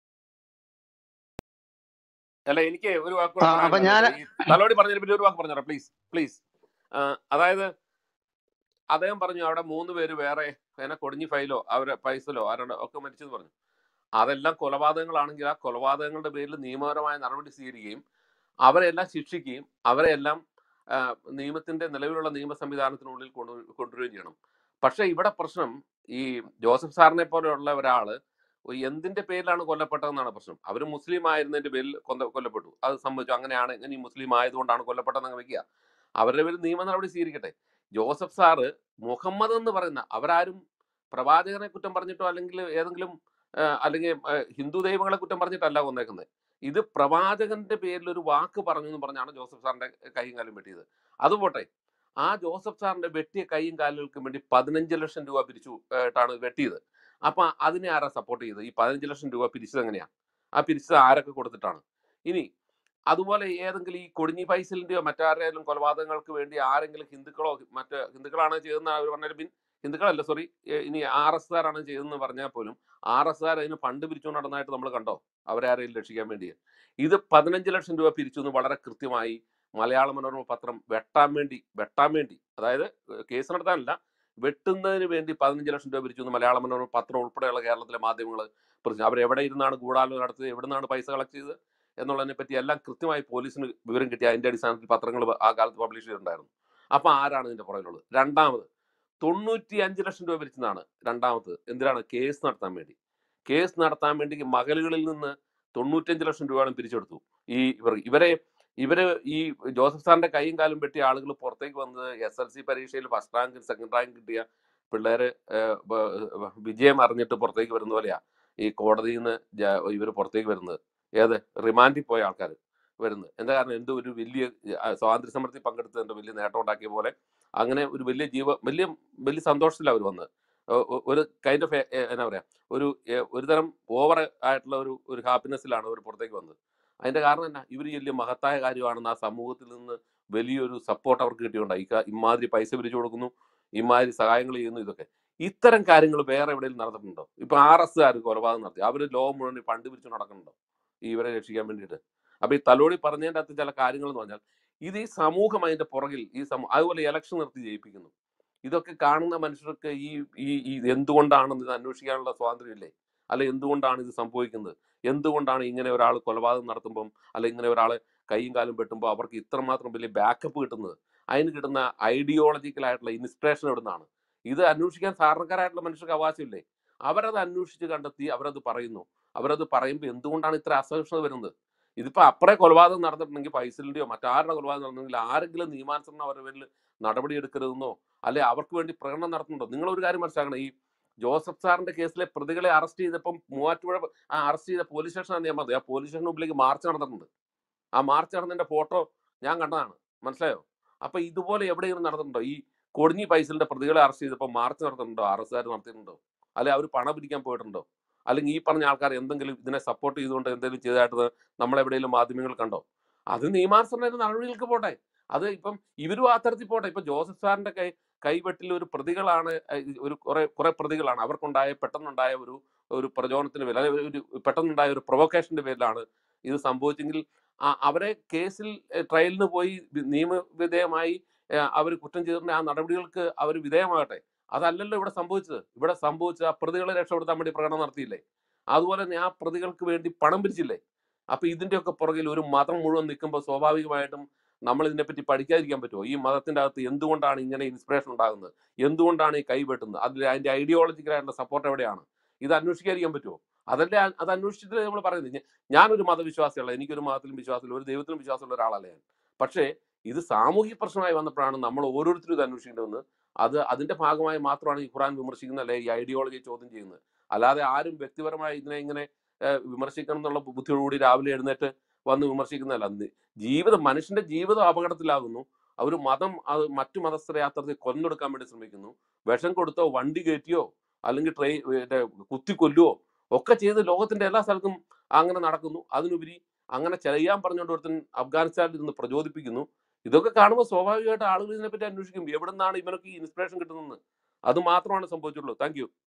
അല്ല എനിക്ക് ഒരു വാക്ക് ആ കൂടെ അപ്പൊ പറയാനുള്ളത് ഞാൻ ഈ തലോടി പറഞ്ഞതിന് പിന്നെ ഒരു വാക്ക് പറഞ്ഞോ പ്ലീസ് പ്ലീസ് അതായത് അദ്ദേഹം പറഞ്ഞു അവിടെ മൂന്ന് പേര് വേറെ എന്നെ കൊടിഞ്ഞി ഫൈലോ അവരെ പൈസലോ ആരുടെ ഒക്കെ മരിച്ചെന്ന് പറഞ്ഞു അതെല്ലാം കൊലപാതകങ്ങളാണെങ്കിൽ ആ കൊലപാതകങ്ങളുടെ പേരിൽ നിയമപരമായ നടപടി സ്വീകരിക്കുകയും അവരെല്ലാം ശിക്ഷിക്കുകയും അവരെല്ലാം ആ, നിയമത്തിന്റെ നിലവിലുള്ള നിയമ സംവിധാനത്തിനുള്ളിൽ കൊണ്ടു കൊണ്ടുവരികയും ചെയ്യണം പക്ഷെ ഇവിടെ പ്രശ്നം ഈ ജോസഫ് സാറിനെ പോലെയുള്ള ഒരാള് എന്തിന്റെ പേരിലാണ് കൊല്ലപ്പെട്ടതെന്നാണ് പ്രശ്നം അവർ മുസ്ലിം ആയിരുന്നതിന്റെ പേരിൽ കൊന്ന കൊല്ലപ്പെട്ടു അത് സംബന്ധിച്ചു അങ്ങനെയാണ് ഇങ്ങനെ ഈ മുസ്ലിം ആയതുകൊണ്ടാണ് കൊല്ലപ്പെട്ടതെന്ന് വെക്കുക അവരുടെ പേരിൽ നിയമ നടപടി സ്വീകരിക്കട്ടെ ജോസഫ് സാറ് മുഹമ്മദ് എന്ന് പറയുന്ന അവരാരും പ്രവാചകനെ കുറ്റം പറഞ്ഞിട്ടോ അല്ലെങ്കിൽ ഏതെങ്കിലും ആ, അല്ലെങ്കിൽ ആ, ഹിന്ദു ദൈവങ്ങളെ കുറ്റം പറഞ്ഞിട്ടല്ല കൊന്നേക്കുന്നത് ഇത് പ്രവാചകന്റെ പേരിൽ ഒരു വാക്ക് പറഞ്ഞു എന്ന് പറഞ്ഞാണ് ജോസഫ് സാറിന്റെ കൈയും കാലും വെട്ടിയത് അതുപോട്ടെ ആ ജോസഫ് സാറിന്റെ വെട്ടിയ കൈയും കാലുകൾക്കും വേണ്ടി പതിനഞ്ച് ലക്ഷം രൂപ പിരിച്ചു ആയിട്ടാണ് വെട്ടിയത് അപ്പൊ അതിനെ ആരാ സപ്പോർട്ട് ചെയ്തത് ഈ പതിനഞ്ച് ലക്ഷം രൂപ പിരിച്ചത് എങ്ങനെയാ ആ പിരിച്ചത് ആരൊക്കെ കൊടുത്തിട്ടാണ് ഇനി അതുപോലെ ഏതെങ്കിലും ഈ കൊടിഞ്ഞി പൈസലിന്റെയോ മറ്റാരുടെയും കൊലപാതകങ്ങൾക്ക് വേണ്ടി ആരെങ്കിലും ഹിന്ദുക്കളോ മറ്റ് ഹിന്ദുക്കളാണ് ചെയ്തെന്ന് അവർ പറഞ്ഞാൽ പിൻ ഹിന്ദുക്കളല്ല സോറി ഇനി ആർ എസ് കാരാണ് ചെയ്തതെന്ന് പറഞ്ഞാൽ പോലും ആർ എസ് കാർ അതിന് ഫണ്ട് പിരിച്ചുകൊണ്ട് നടന്നതായിട്ട് നമ്മൾ കണ്ടോ അവരെ ആരെയും രക്ഷിക്കാൻ വേണ്ടി ഇത് പതിനഞ്ച് ലക്ഷം രൂപ പിരിച്ചു എന്ന് വളരെ കൃത്യമായി മലയാള മനോരമ പത്രം വെട്ടാൻ വേണ്ടി വെട്ടാൻ വേണ്ടി അതായത് ഏഹ് കേസ് നടത്താനല്ല വെട്ടുന്നതിന് വേണ്ടി പതിനഞ്ച് ലക്ഷം രൂപ പിരിച്ചു എന്ന് മലയാള മനോരമ പത്രം ഉൾപ്പെടെയുള്ള കേരളത്തിലെ മാധ്യമങ്ങൾ പറഞ്ഞു അവരെവിടെ ഇരുന്നാണ് ഗൂഢാലോചന നടത്തിയത് എവിടെ നിന്നാണ് പൈസ കളക്ട് ചെയ്തത് എന്നുള്ളതിനെ പറ്റി എല്ലാം കൃത്യമായി പോലീസിന് വിവരം കിട്ടി അതിന്റെ അടിസ്ഥാനത്തിൽ പത്രങ്ങൾ ആ കാലത്ത് പബ്ലിഷ് ചെയ്തിട്ടുണ്ടായിരുന്നു അപ്പൊ ആരാണ് ഇതിന്റെ പുറകിലുള്ളത് രണ്ടാമത് തൊണ്ണൂറ്റി അഞ്ച് ലക്ഷം രൂപ പിരിച്ചതാണ് രണ്ടാമത് എന്തിനാണ് കേസ് നടത്താൻ വേണ്ടി കേസ് നടത്താൻ വേണ്ടി മകലുകളിൽ നിന്ന് തൊണ്ണൂറ്റഞ്ച് ലക്ഷം രൂപയാണ് പിരിച്ചെടുത്തു ഈ ഇവർ ഇവരെ ഇവര് ഈ ജോസഫ് സാറിന്റെ കൈയും കാലും വെട്ടിയ ആളുകൾ പുറത്തേക്ക് വന്നത് എസ് എൽ സി പരീക്ഷയിൽ ഫസ്റ്റ് റാങ്ക് സെക്കൻഡ് റാങ്ക് കിട്ടിയ പിള്ളേര് ഏഹ്, ബ- ബ- വിജയം അറിഞ്ഞിട്ട് പുറത്തേക്ക് വരുന്ന പോലെയാ ഈ കോടതിയിൽ നിന്ന് ഇവർ പുറത്തേക്ക് വരുന്നത് ഏത് റിമാൻഡിൽ പോയ ആൾക്കാർ വരുന്നത് എന്താ കാരണം എന്തോ ഒരു വലിയ ആ, സ്വാതന്ത്ര്യ സമരത്തിൽ പങ്കെടുത്തതിന്റെ വലിയ നേട്ടം ഉണ്ടാക്കിയ പോലെ അങ്ങനെ ഒരു വലിയ ജീവ വലിയ വലിയ സന്തോഷത്തിലാണ് അവർ വന്നത് ഒ- ഒ- ഒരു കൈൻഡ് ഓഫ് എന്നാ പറയാ ഒരു ഏ, ഒരു തരം ഓവർ ആയിട്ടുള്ള ഒരു ഒരു ഹാപ്പിനെസ്സിലാണ് അവർ പുറത്തേക്ക് വന്നത് അതിന്റെ കാരണം എന്നാ ഇവർ വലിയ മഹത്തായ കാര്യമാണെന്ന് ആ സമൂഹത്തിൽ നിന്ന് വലിയൊരു സപ്പോർട്ട് അവർക്ക് കിട്ടിയുണ്ടായി ഈ കാ- ഇമാതിരി പൈസ പിരിച്ചു കൊടുക്കുന്നു ഇമാതിരി സഹായങ്ങൾ ചെയ്യുന്നു ഇതൊക്കെ ഇത്തരം കാര്യങ്ങൾ വേറെ എവിടെയെങ്കിലും നടന്നിട്ടുണ്ടോ ഇപ്പൊ ആർ എസ് കാർ കൊലപാതകം നടത്തി അവർ ലോ മുഴുവൻ ഫണ്ട് പിരിച്ചു നടക്കുന്നുണ്ടോ ഈ ഇവരെ രക്ഷിക്കാൻ വേണ്ടിയിട്ട് അപ്പൊ ഈ തലോടി പറഞ്ഞതിന്റെ അകത്ത് ചില കാര്യങ്ങൾ എന്ന് പറഞ്ഞാൽ ഇത് ഈ സമൂഹം അതിന്റെ പുറകിൽ ഈ സമൂഹം അതുപോലെ ഇലക്ഷൻ നിർത്തി ജയിപ്പിക്കുന്നു ഇതൊക്കെ കാണുന്ന മനുഷ്യർക്ക് ഈ ഈ ഈ ഇത് എന്തുകൊണ്ടാണ് ഇത് അന്വേഷിക്കാനുള്ള സ്വാതന്ത്ര്യമില്ലേ അല്ല എന്തുകൊണ്ടാണ് ഇത് സംഭവിക്കുന്നത് എന്തുകൊണ്ടാണ് ഇങ്ങനെ ഒരാൾ കൊലപാതകം നടത്തുമ്പം അല്ല ഇങ്ങനെ ഒരാൾ കൈയും കാലും വെട്ടുമ്പോൾ അവർക്ക് ഇത്രമാത്രം വലിയ ബാക്കപ്പ് കിട്ടുന്നത് അതിന് കിട്ടുന്ന ഐഡിയോളജിക്കൽ ആയിട്ടുള്ള ഇൻസ്പിറേഷൻ എവിടുന്നാണ് ഇത് അന്വേഷിക്കാൻ സാധാരണക്കാരായിട്ടുള്ള മനുഷ്യർക്ക് അവകാശമില്ലേ അവരത് അന്വേഷിച്ച് കണ്ടെത്തി അവരത് പറയുന്നു അവരത് പറയുമ്പോൾ എന്തുകൊണ്ടാണ് ഇത്ര അസഹിഷ്ണുത വരുന്നത് ഇതിപ്പോ അപ്പറേ കൊലപാതകം നടന്നിട്ടുണ്ടെങ്കിൽ പൈസലിന്റെയോ മറ്റാരുടെ കൊലപാതകം നടന്നിട്ടുണ്ടെങ്കിൽ ആരെങ്കിലും നിയമാനുസരണം അവരുടെ പേരിൽ നടപടി എടുക്കരുതെന്നോ അല്ലെ അവർക്ക് വേണ്ടി പ്രകടനം നടത്തുന്നുണ്ടോ നിങ്ങൾ ഒരു കാര്യം മനസ്സിലാക്കണം ഈ ജോസഫ് സാറിന്റെ കേസിലെ പ്രതികളെ അറസ്റ്റ് ചെയ്തപ്പം മൂവാറ്റുപുഴ ആ അറസ്റ്റ് ചെയ്ത പോലീസ് സ്റ്റേഷനാണ് ഞാൻ പറഞ്ഞത് ആ പോലീസ് സ്റ്റേഷന് മുമ്പിലേക്ക് മാർച്ച് നടന്നിട്ടുണ്ട് ആ മാർച്ച് നടന്നതിന്റെ ഫോട്ടോ ഞാൻ കണ്ടതാണ് മനസ്സിലായോ അപ്പൊ ഇതുപോലെ എവിടെയെങ്കിലും നടന്നിട്ടുണ്ടോ ഈ കൊടിഞ്ഞി പൈസലിന്റെ പ്രതികളെ അറസ്റ്റ് ചെയ്തപ്പോൾ മാർച്ച് നടത്തുന്നുണ്ടോ അറസ്റ്റുകാർ നടത്തിയിട്ടുണ്ടോ അല്ലെ അവർ പണം പിടിക്കാൻ പോയിട്ടുണ്ടോ അല്ലെങ്കിൽ ഈ പറഞ്ഞ ആൾക്കാർ എന്തെങ്കിലും ഇതിനെ സപ്പോർട്ട് ചെയ്തുകൊണ്ട് എന്തെങ്കിലും ചെയ്തതായിട്ട് നമ്മളെവിടെയെങ്കിലും മാധ്യമങ്ങൾ കണ്ടോ അത് നിയമാനുസരണം നടപടികൾക്ക് പോട്ടെ അത് ഇപ്പം ഇവരും ആ തരത്തിൽ പോട്ടെ ഇപ്പൊ ജോസഫ് സാറിന്റെ കൈ കൈവെട്ടിൽ ഒരു പ്രതികളാണ് ഏഹ്, ഈ ഒരു കുറെ കുറെ പ്രതികളാണ് അവർക്കുണ്ടായ പെട്ടെന്നുണ്ടായ ഒരു ഒരു പ്രചോദനത്തിന്റെ പേരിൽ അല്ലെങ്കിൽ ഒരു പെട്ടെന്നുണ്ടായ ഒരു പ്രൊവോക്കേഷന്റെ പേരിലാണ് ഇത് സംഭവിച്ചെങ്കിൽ ആ- അവരെ കേസിൽ ഏഹ്, ട്രയലിന് പോയി വി- നിയമവിധേയമായി അവർ കുറ്റം ചെയ്തിട്ടുണ്ട് ആ നടപടികൾക്ക് അവർ വിധേയമാകട്ടെ അതല്ലല്ലോ ഇവിടെ സംഭവിച്ചത് ഇവിടെ സംഭവിച്ച ആ പ്രതികളെ രക്ഷപ്പെടുത്താൻ വേണ്ടി പ്രകടനം നടത്തിയില്ലേ അതുപോലെ തന്നെ ആ പ്രതികൾക്ക് വേണ്ടി പണം പിരിച്ചില്ലേ അപ്പൊ ഇതിന്റെയൊക്കെ പുറകിൽ ഒരു മതം മുഴുവൻ നിൽക്കുമ്പോൾ സ്വാഭാവികമായിട്ടും നമ്മൾ ഇതിനെപ്പറ്റി പഠിക്കാതിരിക്കാൻ പറ്റുമോ ഈ മതത്തിന്റെ അകത്ത് എന്തുകൊണ്ടാണ് ഇങ്ങനെ ഇൻസ്പിറേഷൻ ഉണ്ടാകുന്നത് എന്തുകൊണ്ടാണ് ഈ കൈ വെട്ടുന്നത് അതിൽ അതിന്റെ ഐഡിയോളജിക്കലായിട്ടുള്ള സപ്പോർട്ട് എവിടെയാണ് ഇത് അന്വേഷിക്കാതിരിക്കാൻ പറ്റുമോ അതല്ലേ അ- അത് അന്വേഷിച്ചിട്ട് നമ്മൾ പറയുന്നത് ഞ- ഞാനൊരു മതവിശ്വാസിയല്ല എനിക്കൊരു മതത്തിലും വിശ്വാസമില്ല ഒരു ദൈവത്തിലും വിശ്വാസമുള്ള ഒരാളല്ല ഞാൻ പക്ഷേ ഇത് സാമൂഹിക പ്രശ്നമായി വന്നപ്പോഴാണ് നമ്മൾ ഓരോരുത്തരും ഇത് അന്വേഷിക്കേണ്ടതെന്ന് അത് അതിന്റെ ഭാഗമായി മാത്രമാണ് ഈ ഖുറാൻ വിമർശിക്കുന്നത് അല്ലെ ഈ ഐഡിയോളജി ചോദ്യം ചെയ്യുന്നത് അല്ലാതെ ആരും വ്യക്തിപരമായി ഇതിനെ ഇങ്ങനെ ഏഹ്, വിമർശിക്കണം എന്നുള്ള ബുദ്ധിയോടുകൂടി രാവിലെ എഴുന്നേറ്റ് വന്ന് വിമർശിക്കുന്നതല്ല നി- ജീവിതം മനുഷ്യന്റെ ജീവിതം അപകടത്തിലാകുന്നു അവർ മതം അത് മറ്റു മതസ്ഥരെ യാത്രത്തിൽ കൊന്നൊടുക്കാൻ വേണ്ടി ശ്രമിക്കുന്നു വിഷം കൊടുത്തോ വണ്ടി കയറ്റിയോ അല്ലെങ്കിൽ ട്രെയിൻ കുത്തിക്കൊല്ലുവോ ഒക്കെ ചെയ്ത് ലോകത്തിന്റെ എല്ലാ സ്ഥലത്തും അങ്ങനെ നടക്കുന്നു അതിനുപരി അങ്ങനെ ചെയ്യാൻ പറഞ്ഞുകൊണ്ട് ഒരുത്തൻ അഫ്ഗാനിസ്ഥാനിൽ നിന്ന് പ്രചോദിപ്പിക്കുന്നു ഇതൊക്കെ കാണുമ്പോൾ സ്വാഭാവികമായിട്ട് ആളുകൾ ഇതിനെപ്പറ്റി അന്വേഷിക്കും എവിടെ നിന്നാണ് ഇവനൊക്കെ ഈ ഇൻസ്പിറേഷൻ കിട്ടുന്നത് അത് മാത്രമാണ് സംഭവിച്ചിട്ടുള്ളൂ താങ്ക് യു